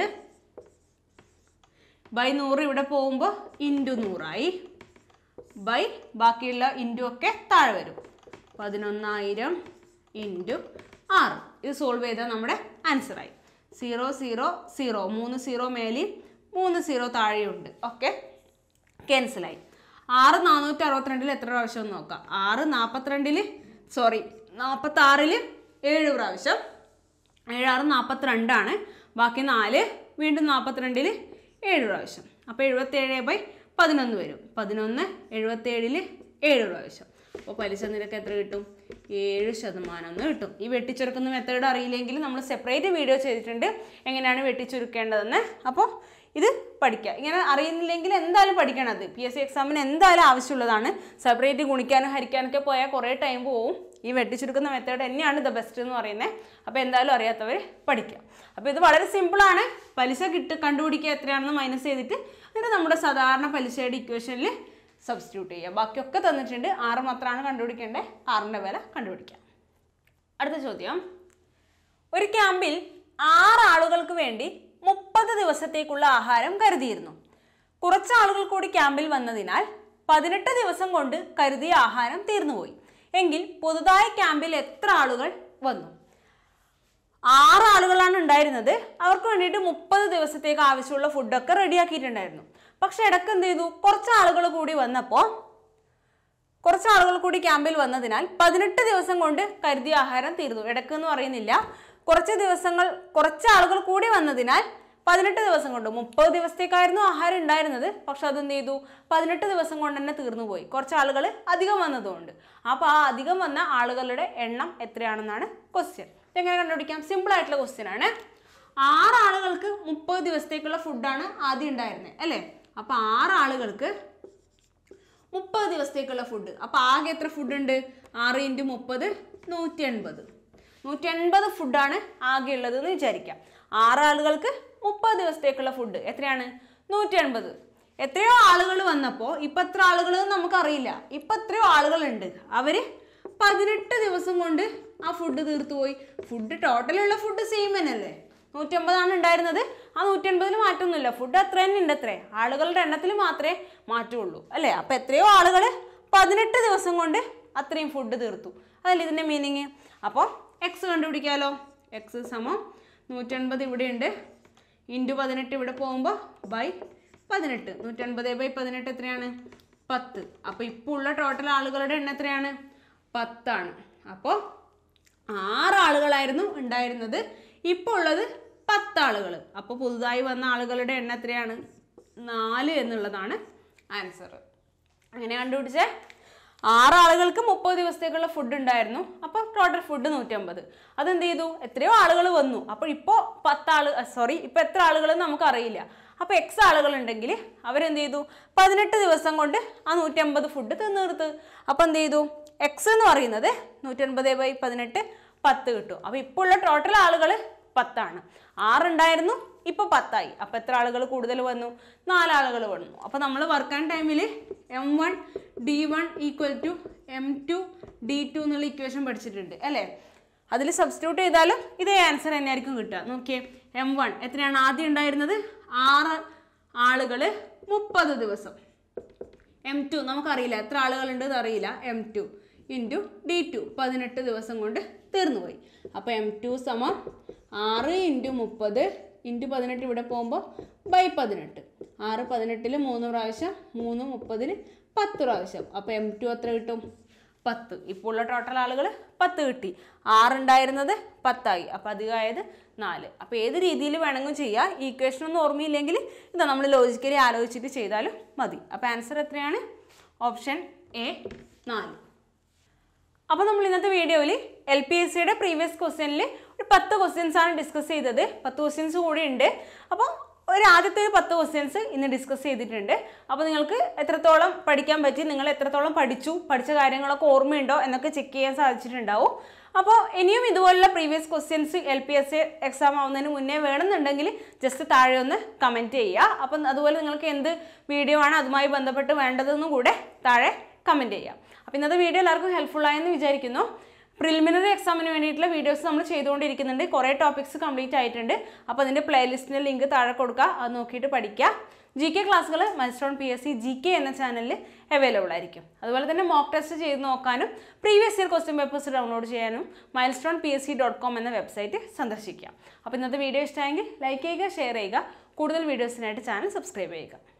ബൈ നൂറ് ഇവിടെ പോകുമ്പോൾ ഇൻറ്റു നൂറായി ബൈ ബാക്കിയുള്ള ഇൻറ്റു ഒക്കെ താഴെ വരും പതിനൊന്നായിരം ഇൻറ്റു ആറ് ഇത് സോൾവ് ചെയ്താൽ നമ്മുടെ ആൻസറായി സീറോ സീറോ സീറോ മൂന്ന് സീറോ മേലെയും മൂന്ന് സീറോ താഴെയുണ്ട് ഓക്കെ ക്യാൻസലായി ആറ് നാനൂറ്റി അറുപത്തിരണ്ടിൽ എത്ര പ്രാവശ്യം എന്ന് നോക്കാം ആറ് നാൽപ്പത്തിരണ്ടിൽ സോറി നാൽപ്പത്താറിൽ ഏഴ് പ്രാവശ്യം ഏഴാറ് നാൽപ്പത്തിരണ്ടാണ് ബാക്കി നാല് വീണ്ടും നാൽപ്പത്തിരണ്ടിൽ ഏഴ് പ്രാവശ്യം അപ്പോൾ എഴുപത്തേഴ് ബൈ പതിനൊന്ന് വരും പതിനൊന്ന് എഴുപത്തേഴിൽ ഏഴ് പ്രാവശ്യം അപ്പോൾ പലിശ നിരക്ക് എത്ര കിട്ടും ഏഴ് ശതമാനം എന്ന് കിട്ടും ഈ വെട്ടിച്ചുരുക്കുന്ന മെത്തേഡ് അറിയില്ലെങ്കിൽ നമ്മൾ സെപ്പറേറ്റ് വീഡിയോ ചെയ്തിട്ടുണ്ട് എങ്ങനെയാണ് വെട്ടിച്ചുരുക്കേണ്ടതെന്ന് അപ്പോൾ ഇത് പഠിക്കുക ഇങ്ങനെ അറിയുന്നില്ലെങ്കിൽ എന്തായാലും പഠിക്കണം അത് പി എസ് സി എക്സാമിന് എന്തായാലും ആവശ്യമുള്ളതാണ് സെപ്പറേറ്റ് ഗുണിക്കാനും ഹരിക്കാനൊക്കെ പോയാൽ കുറേ ടൈം പോവും ഈ വെട്ടിച്ചുരുക്കുന്ന മെത്തേഡ് തന്നെയാണ് ദ ബെസ്റ്റ് എന്ന് പറയുന്നത് അപ്പോൾ എന്തായാലും അറിയാത്തവർ പഠിക്കാം അപ്പോൾ ഇത് വളരെ സിമ്പിളാണ് പലിശ കിട്ട് കണ്ടുപിടിക്കുക എത്രയാണെന്ന് മൈനസ് ചെയ്തിട്ട് എന്നിട്ട് നമ്മുടെ സാധാരണ പലിശയുടെ ഇക്വേഷനിൽ സബ്സ്റ്റിറ്റ്യൂട്ട് ചെയ്യുക ബാക്കിയൊക്കെ തന്നിട്ടുണ്ട് ആറ് മാത്രമാണ് കണ്ടുപിടിക്കേണ്ടത് ആറിൻ്റെ വില കണ്ടുപിടിക്കാം അടുത്ത ചോദ്യം ഒരു ക്യാമ്പിൽ ആറ് ആളുകൾക്ക് വേണ്ടി മുപ്പത് ദിവസത്തേക്കുള്ള ആഹാരം കരുതിയിരുന്നു കുറച്ച് ആളുകൾ കൂടി ക്യാമ്പിൽ വന്നതിനാൽ പതിനെട്ട് ദിവസം കൊണ്ട് കരുതിയ ആഹാരം തീർന്നുപോയി എങ്കിൽ പുതുതായി ക്യാമ്പിൽ എത്ര ആളുകൾ വന്നു ആറ് ആളുകളാണ് ഉണ്ടായിരുന്നത് അവർക്ക് വേണ്ടിയിട്ട് മുപ്പത് ദിവസത്തേക്ക് ആവശ്യമുള്ള ഫുഡൊക്കെ റെഡിയാക്കിയിട്ടുണ്ടായിരുന്നു പക്ഷെ ഇടയ്ക്ക് എന്ത് ചെയ്തു കുറച്ച് ആളുകൾ കൂടി വന്നപ്പോൾ കുറച്ച് ആളുകൾ കൂടി ക്യാമ്പിൽ വന്നതിനാൽ പതിനെട്ട് ദിവസം കൊണ്ട് കരുതിയ ആഹാരം തീർന്നു ഇടയ്ക്ക് എന്ന് പറയുന്നില്ല കുറച്ച് ദിവസങ്ങൾ കുറച്ച് ആളുകൾ കൂടി വന്നതിനാൽ പതിനെട്ട് ദിവസം കൊണ്ട് മുപ്പത് ദിവസത്തേക്കായിരുന്നു ആഹാരം ഉണ്ടായിരുന്നത് പക്ഷെ അതെന്ത് ചെയ്തു പതിനെട്ട് ദിവസം കൊണ്ട് തന്നെ തീർന്നു പോയി കുറച്ച് ആളുകൾ അധികം വന്നതുകൊണ്ട് അപ്പോൾ ആ അധികം വന്ന ആളുകളുടെ എണ്ണം എത്രയാണെന്നാണ് ക്വസ്റ്റ്യൻ എങ്ങനെ കണ്ടുപിടിക്കാം സിമ്പിൾ ആയിട്ടുള്ള ക്വസ്റ്റ്യൻ ആണ് ആറ് ആളുകൾക്ക് മുപ്പത് ദിവസത്തേക്കുള്ള ഫുഡാണ് ആദ്യം ഉണ്ടായിരുന്നത് അല്ലേ അപ്പോൾ ആറ് ആളുകൾക്ക് മുപ്പത് ദിവസത്തേക്കുള്ള ഫുഡ് അപ്പോൾ ആകെ എത്ര ഫുഡ് ഉണ്ട് ആറ് ഇൻറ്റു മുപ്പത് നൂറ്റി എൺപത് നൂറ്റി എൺപത് ഫുഡാണ് ആകെ ഉള്ളത് എന്ന് വിചാരിക്കാം ആറ് ആളുകൾക്ക് മുപ്പത് ദിവസത്തേക്കുള്ള ഫുഡ് എത്രയാണ് നൂറ്റി എൺപത് എത്രയോ ആളുകൾ വന്നപ്പോൾ ഇപ്പം എത്ര ആളുകൾ നമുക്കറിയില്ല ഇപ്പം എത്രയോ ആളുകളുണ്ട് അവർ പതിനെട്ട് ദിവസം കൊണ്ട് ആ ഫുഡ് തീർത്തു പോയി ഫുഡ് ടോട്ടലുള്ള ഫുഡ് സെയിം തന്നെയല്ലേ നൂറ്റമ്പതാണ് ഉണ്ടായിരുന്നത് ആ നൂറ്റൻപതിൽ മാറ്റമൊന്നുമില്ല ഫുഡ് അത്ര തന്നെ ഉണ്ട് അത്രേ ആളുകളുടെ എണ്ണത്തിൽ മാത്രമേ മാറ്റമുള്ളൂ അല്ലേ അപ്പം എത്രയോ ആളുകൾ പതിനെട്ട് ദിവസം കൊണ്ട് അത്രയും ഫുഡ് തീർത്തു അതല്ലേ ഇതിൻ്റെ മീനിങ് അപ്പോൾ എക്സ് കണ്ടുപിടിക്കാമല്ലോ എക്സ് സമം നൂറ്റൻപത് ഇവിടെയുണ്ട് ഇൻറ്റു പതിനെട്ട് ഇവിടെ പോകുമ്പോൾ ബൈ പതിനെട്ട് നൂറ്റൻപത് ബൈ പതിനെട്ട് എത്രയാണ് പത്ത് അപ്പോൾ ഇപ്പോൾ ഉള്ള ടോട്ടൽ ആളുകളുടെ എണ്ണം എത്രയാണ് പത്താണ് അപ്പോൾ ആറ് ആളുകളായിരുന്നു ഉണ്ടായിരുന്നത് ഇപ്പോൾ ഉള്ളത് പത്താളുകൾ അപ്പോൾ പുതുതായി വന്ന ആളുകളുടെ എണ്ണം എത്രയാണ് നാല് എന്നുള്ളതാണ് ആൻസർ അങ്ങനെ കണ്ടുപിടിച്ചേ ആറ് ആളുകൾക്ക് മുപ്പത് ദിവസത്തേക്കുള്ള ഫുഡ് ഉണ്ടായിരുന്നു അപ്പോൾ ടോട്ടൽ ഫുഡ് നൂറ്റമ്പത് അതെന്ത് ചെയ്തു എത്രയോ ആളുകൾ വന്നു അപ്പോൾ ഇപ്പോൾ പത്താള് സോറി ഇപ്പോൾ എത്ര ആളുകൾ നമുക്കറിയില്ല അപ്പോൾ എക്സ് ആളുകൾ ഉണ്ടെങ്കിൽ അവരെന്ത് ചെയ്തു പതിനെട്ട് ദിവസം കൊണ്ട് ആ നൂറ്റമ്പത് ഫുഡ് തിന്നീർത്ത് അപ്പോൾ എന്ത് ചെയ്തു എക്സ് എന്ന് പറയുന്നത് നൂറ്റൻപത് ബൈ പതിനെട്ട് പത്ത് കിട്ടും അപ്പോൾ ഇപ്പോൾ ഉള്ള ടോട്ടൽ ആളുകൾ പത്താണ് ആറുണ്ടായിരുന്നു ഇപ്പോൾ പത്തായി അപ്പോൾ എത്ര ആളുകൾ കൂടുതൽ വന്നു നാലാളുകൾ വന്നു അപ്പോൾ നമ്മൾ വർക്ക് ആൻഡ് ടൈമിൽ M one D one equal to M two D two എന്നുള്ള ഇക്വേഷൻ പഠിച്ചിട്ടുണ്ട് അല്ലേ അതിൽ സബ്സ്റ്റിറ്റ്യൂട്ട് ചെയ്താലും ഇതേ ആൻസർ തന്നെയായിരിക്കും കിട്ടുക നോക്കിയേ എം വൺ എത്രയാണ് ആദ്യം ഉണ്ടായിരുന്നത് ആറ് ആളുകൾ മുപ്പത് ദിവസം എം ടു നമുക്കറിയില്ല എത്ര ആളുകളുണ്ട് അറിയില്ല M two into D two പതിനെട്ട് ദിവസം കൊണ്ട് തീർന്നുപോയി അപ്പോൾ എം ടു സമം ആറ് ഇൻറ്റു മുപ്പത് ഇൻറ്റു പതിനെട്ട് ഇവിടെ പോകുമ്പോൾ ബൈ പതിനെട്ട് ആറ് പതിനെട്ടിൽ മൂന്ന് പ്രാവശ്യം മൂന്ന് മുപ്പതിൽ പത്ത് പ്രാവശ്യം അപ്പോൾ എം ടു എത്ര കിട്ടും പത്ത് ഇപ്പോൾ ഉള്ള ടോട്ടൽ ആളുകൾ പത്ത് കിട്ടി ആറുണ്ടായിരുന്നത് പത്തായി അപ്പോൾ അധികമായത് നാല് അപ്പോൾ ഏത് രീതിയിൽ വേണമെങ്കിലും ചെയ്യാം ഈ ഇക്വേഷൻ ഒന്നും ഓർമ്മയില്ലെങ്കിൽ ഇതാ നമ്മൾ ലോജിക്കലി ആലോചിച്ചിട്ട് ചെയ്താലും മതി അപ്പോൾ ആൻസർ എത്രയാണ് ഓപ്ഷൻ എ നാല് അപ്പോൾ നമ്മൾ ഇന്നത്തെ വീഡിയോയിൽ എൽ പി എസ് സിയുടെ പ്രീവിയസ് ക്വസ്റ്റ്യനിൽ ഒരു പത്ത് ക്വസ്റ്റ്യൻസ് ആണ് ഡിസ്കസ് ചെയ്തത് പത്ത് ക്വസ്റ്റ്യൻസ് കൂടി ഉണ്ട് അപ്പോൾ ഒരു ആദ്യത്തെ ഒരു പത്ത് ക്വസ്റ്റ്യൻസ് ഇന്ന് ഡിസ്കസ് ചെയ്തിട്ടുണ്ട് അപ്പോൾ നിങ്ങൾക്ക് എത്രത്തോളം പഠിക്കാൻ പറ്റി നിങ്ങൾ എത്രത്തോളം പഠിച്ചു പഠിച്ച കാര്യങ്ങളൊക്കെ ഓർമ്മയുണ്ടോ എന്നൊക്കെ ചെക്ക് ചെയ്യാൻ സാധിച്ചിട്ടുണ്ടാവും അപ്പോൾ ഇനിയും ഇതുപോലുള്ള previous questions L P S C exam ആവുന്നതിന് മുന്നേ വേണമെന്നുണ്ടെങ്കിൽ ജസ്റ്റ് താഴെ ഒന്ന് കമൻറ്റ് ചെയ്യുക അപ്പം അതുപോലെ നിങ്ങൾക്ക് എന്ത് വീഡിയോ ആണ് അതുമായി ബന്ധപ്പെട്ട് വേണ്ടതെന്നും കൂടെ താഴെ കമൻറ്റ് ചെയ്യാം അപ്പോൾ ഇന്നത്തെ വീഡിയോ എല്ലാവർക്കും ഹെൽപ്ഫുൾ ആയെന്ന് വിചാരിക്കുന്നു പ്രിലിമിനറി എക്സാമിന് വേണ്ടിയിട്ടുള്ള വീഡിയോസ് നമ്മൾ ചെയ്തുകൊണ്ടിരിക്കുന്നുണ്ട് കുറേ ടോപ്പിക്സ് കംപ്ലീറ്റ് ആയിട്ടുണ്ട് അപ്പോൾ അതിൻ്റെ പ്ലേലിസ്റ്റിൻ്റെ ലിങ്ക് താഴെ കൊടുക്കുക അത് നോക്കിയിട്ട് പഠിക്കുക ജി കെ ക്ലാസ്സുകൾ Milestone P S C G K എന്ന ചാനലിൽ അവൈലബിൾ ആയിരിക്കും അതുപോലെ തന്നെ മോക്ക് ടെസ്റ്റ് ചെയ്ത് നോക്കാനും previous year question papers download ചെയ്യാനും Milestone P S C dot com എന്ന വെബ്സൈറ്റ് സന്ദർശിക്കാം അപ്പോൾ ഇന്നത്തെ വീഡിയോ ഇഷ്ടമായെങ്കിൽ ലൈക്ക് ചെയ്യുക ഷെയർ ചെയ്യുക കൂടുതൽ വീഡിയോസിനായിട്ട് ചാനൽ സബ്സ്ക്രൈബ് ചെയ്യുക